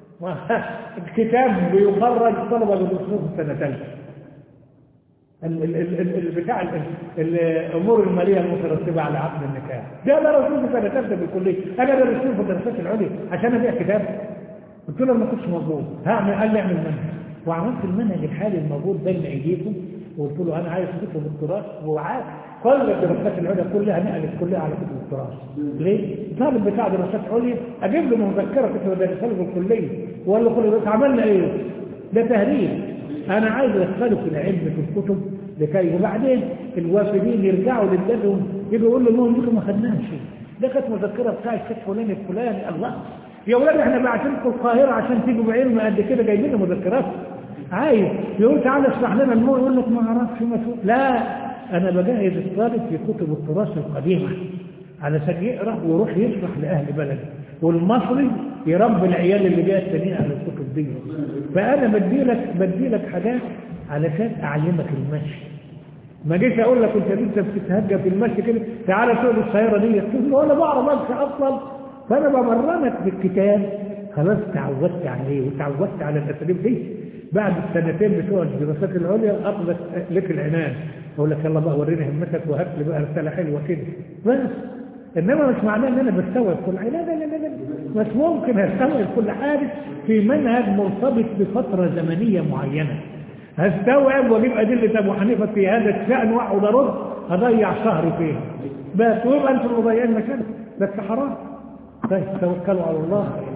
الكتاب بيخرج طلبه للدكتور في سنه ثالثه البتاع الامور الماليه المترتبه على عقد النكاح ده انا رسول في سنه ثالثه بالكليه انا درستهم في الدراسات العليا عشان ابيع كتاب قلت له ما كنتش موجود هعمل قال لي اعمل منهج وعملت المنهج الحالي الموجود بين ايديكم وقلت له انا عايز كتب التراث وعاد كل الدراسات العليا كلها نقلت كلها على كتب التراث ليه؟ الطالب بتاع دراسات عليا اجيب له مذكره كنت بدرسها له في الكليه واقول له خلي عملنا ايه؟ ده تهريب انا عايز ادخله في العلم في الكتب لكي وبعدين الوافدين يرجعوا لبلادهم يجوا يقولوا لهم انتوا ما خدناش ده كانت مذكره بتاع الشيخ فلان الفلاني الله يا ولاد احنا باعتين لكم القاهره عشان تيجوا بعلم قد كده جايبين مذكرات عايز يقول تعالى اشرح لنا الموضوع يقول لك ما اعرفش ما لا انا بجهز الطالب في كتب التراث القديمه علشان يقرا ويروح يشرح لاهل بلده والمصري يربي العيال اللي جايه التانيين على الكتب دي فانا بدي لك بدي لك حاجات علشان اعلمك المشي ما جيش اقول لك انت لسه بتتهجى في المشي كده تعالى سوق السياره دي تقول وانا بعرف امشي اصلا فانا بمرنك بالكتاب خلاص تعودت عليه وتعودت على الاساليب دي بعد السنتين بتوع الدراسات العليا اخذت لك العنان اقول لك يلا بقى وريني همتك وهات لي بقى رساله حلوه كده بس انما مش معناه ان انا بستوعب كل حاجه لا لا لا لا مش ممكن استوعب كل حاجه في منهج مرتبط بفتره زمنيه معينه هستوعب واجيب ادله ابو حنيفه في هذا الشان واقعد ارد هضيع شهر فيها بس ويبقى انتم مضيعين مكان بس حرام طيب توكلوا على الله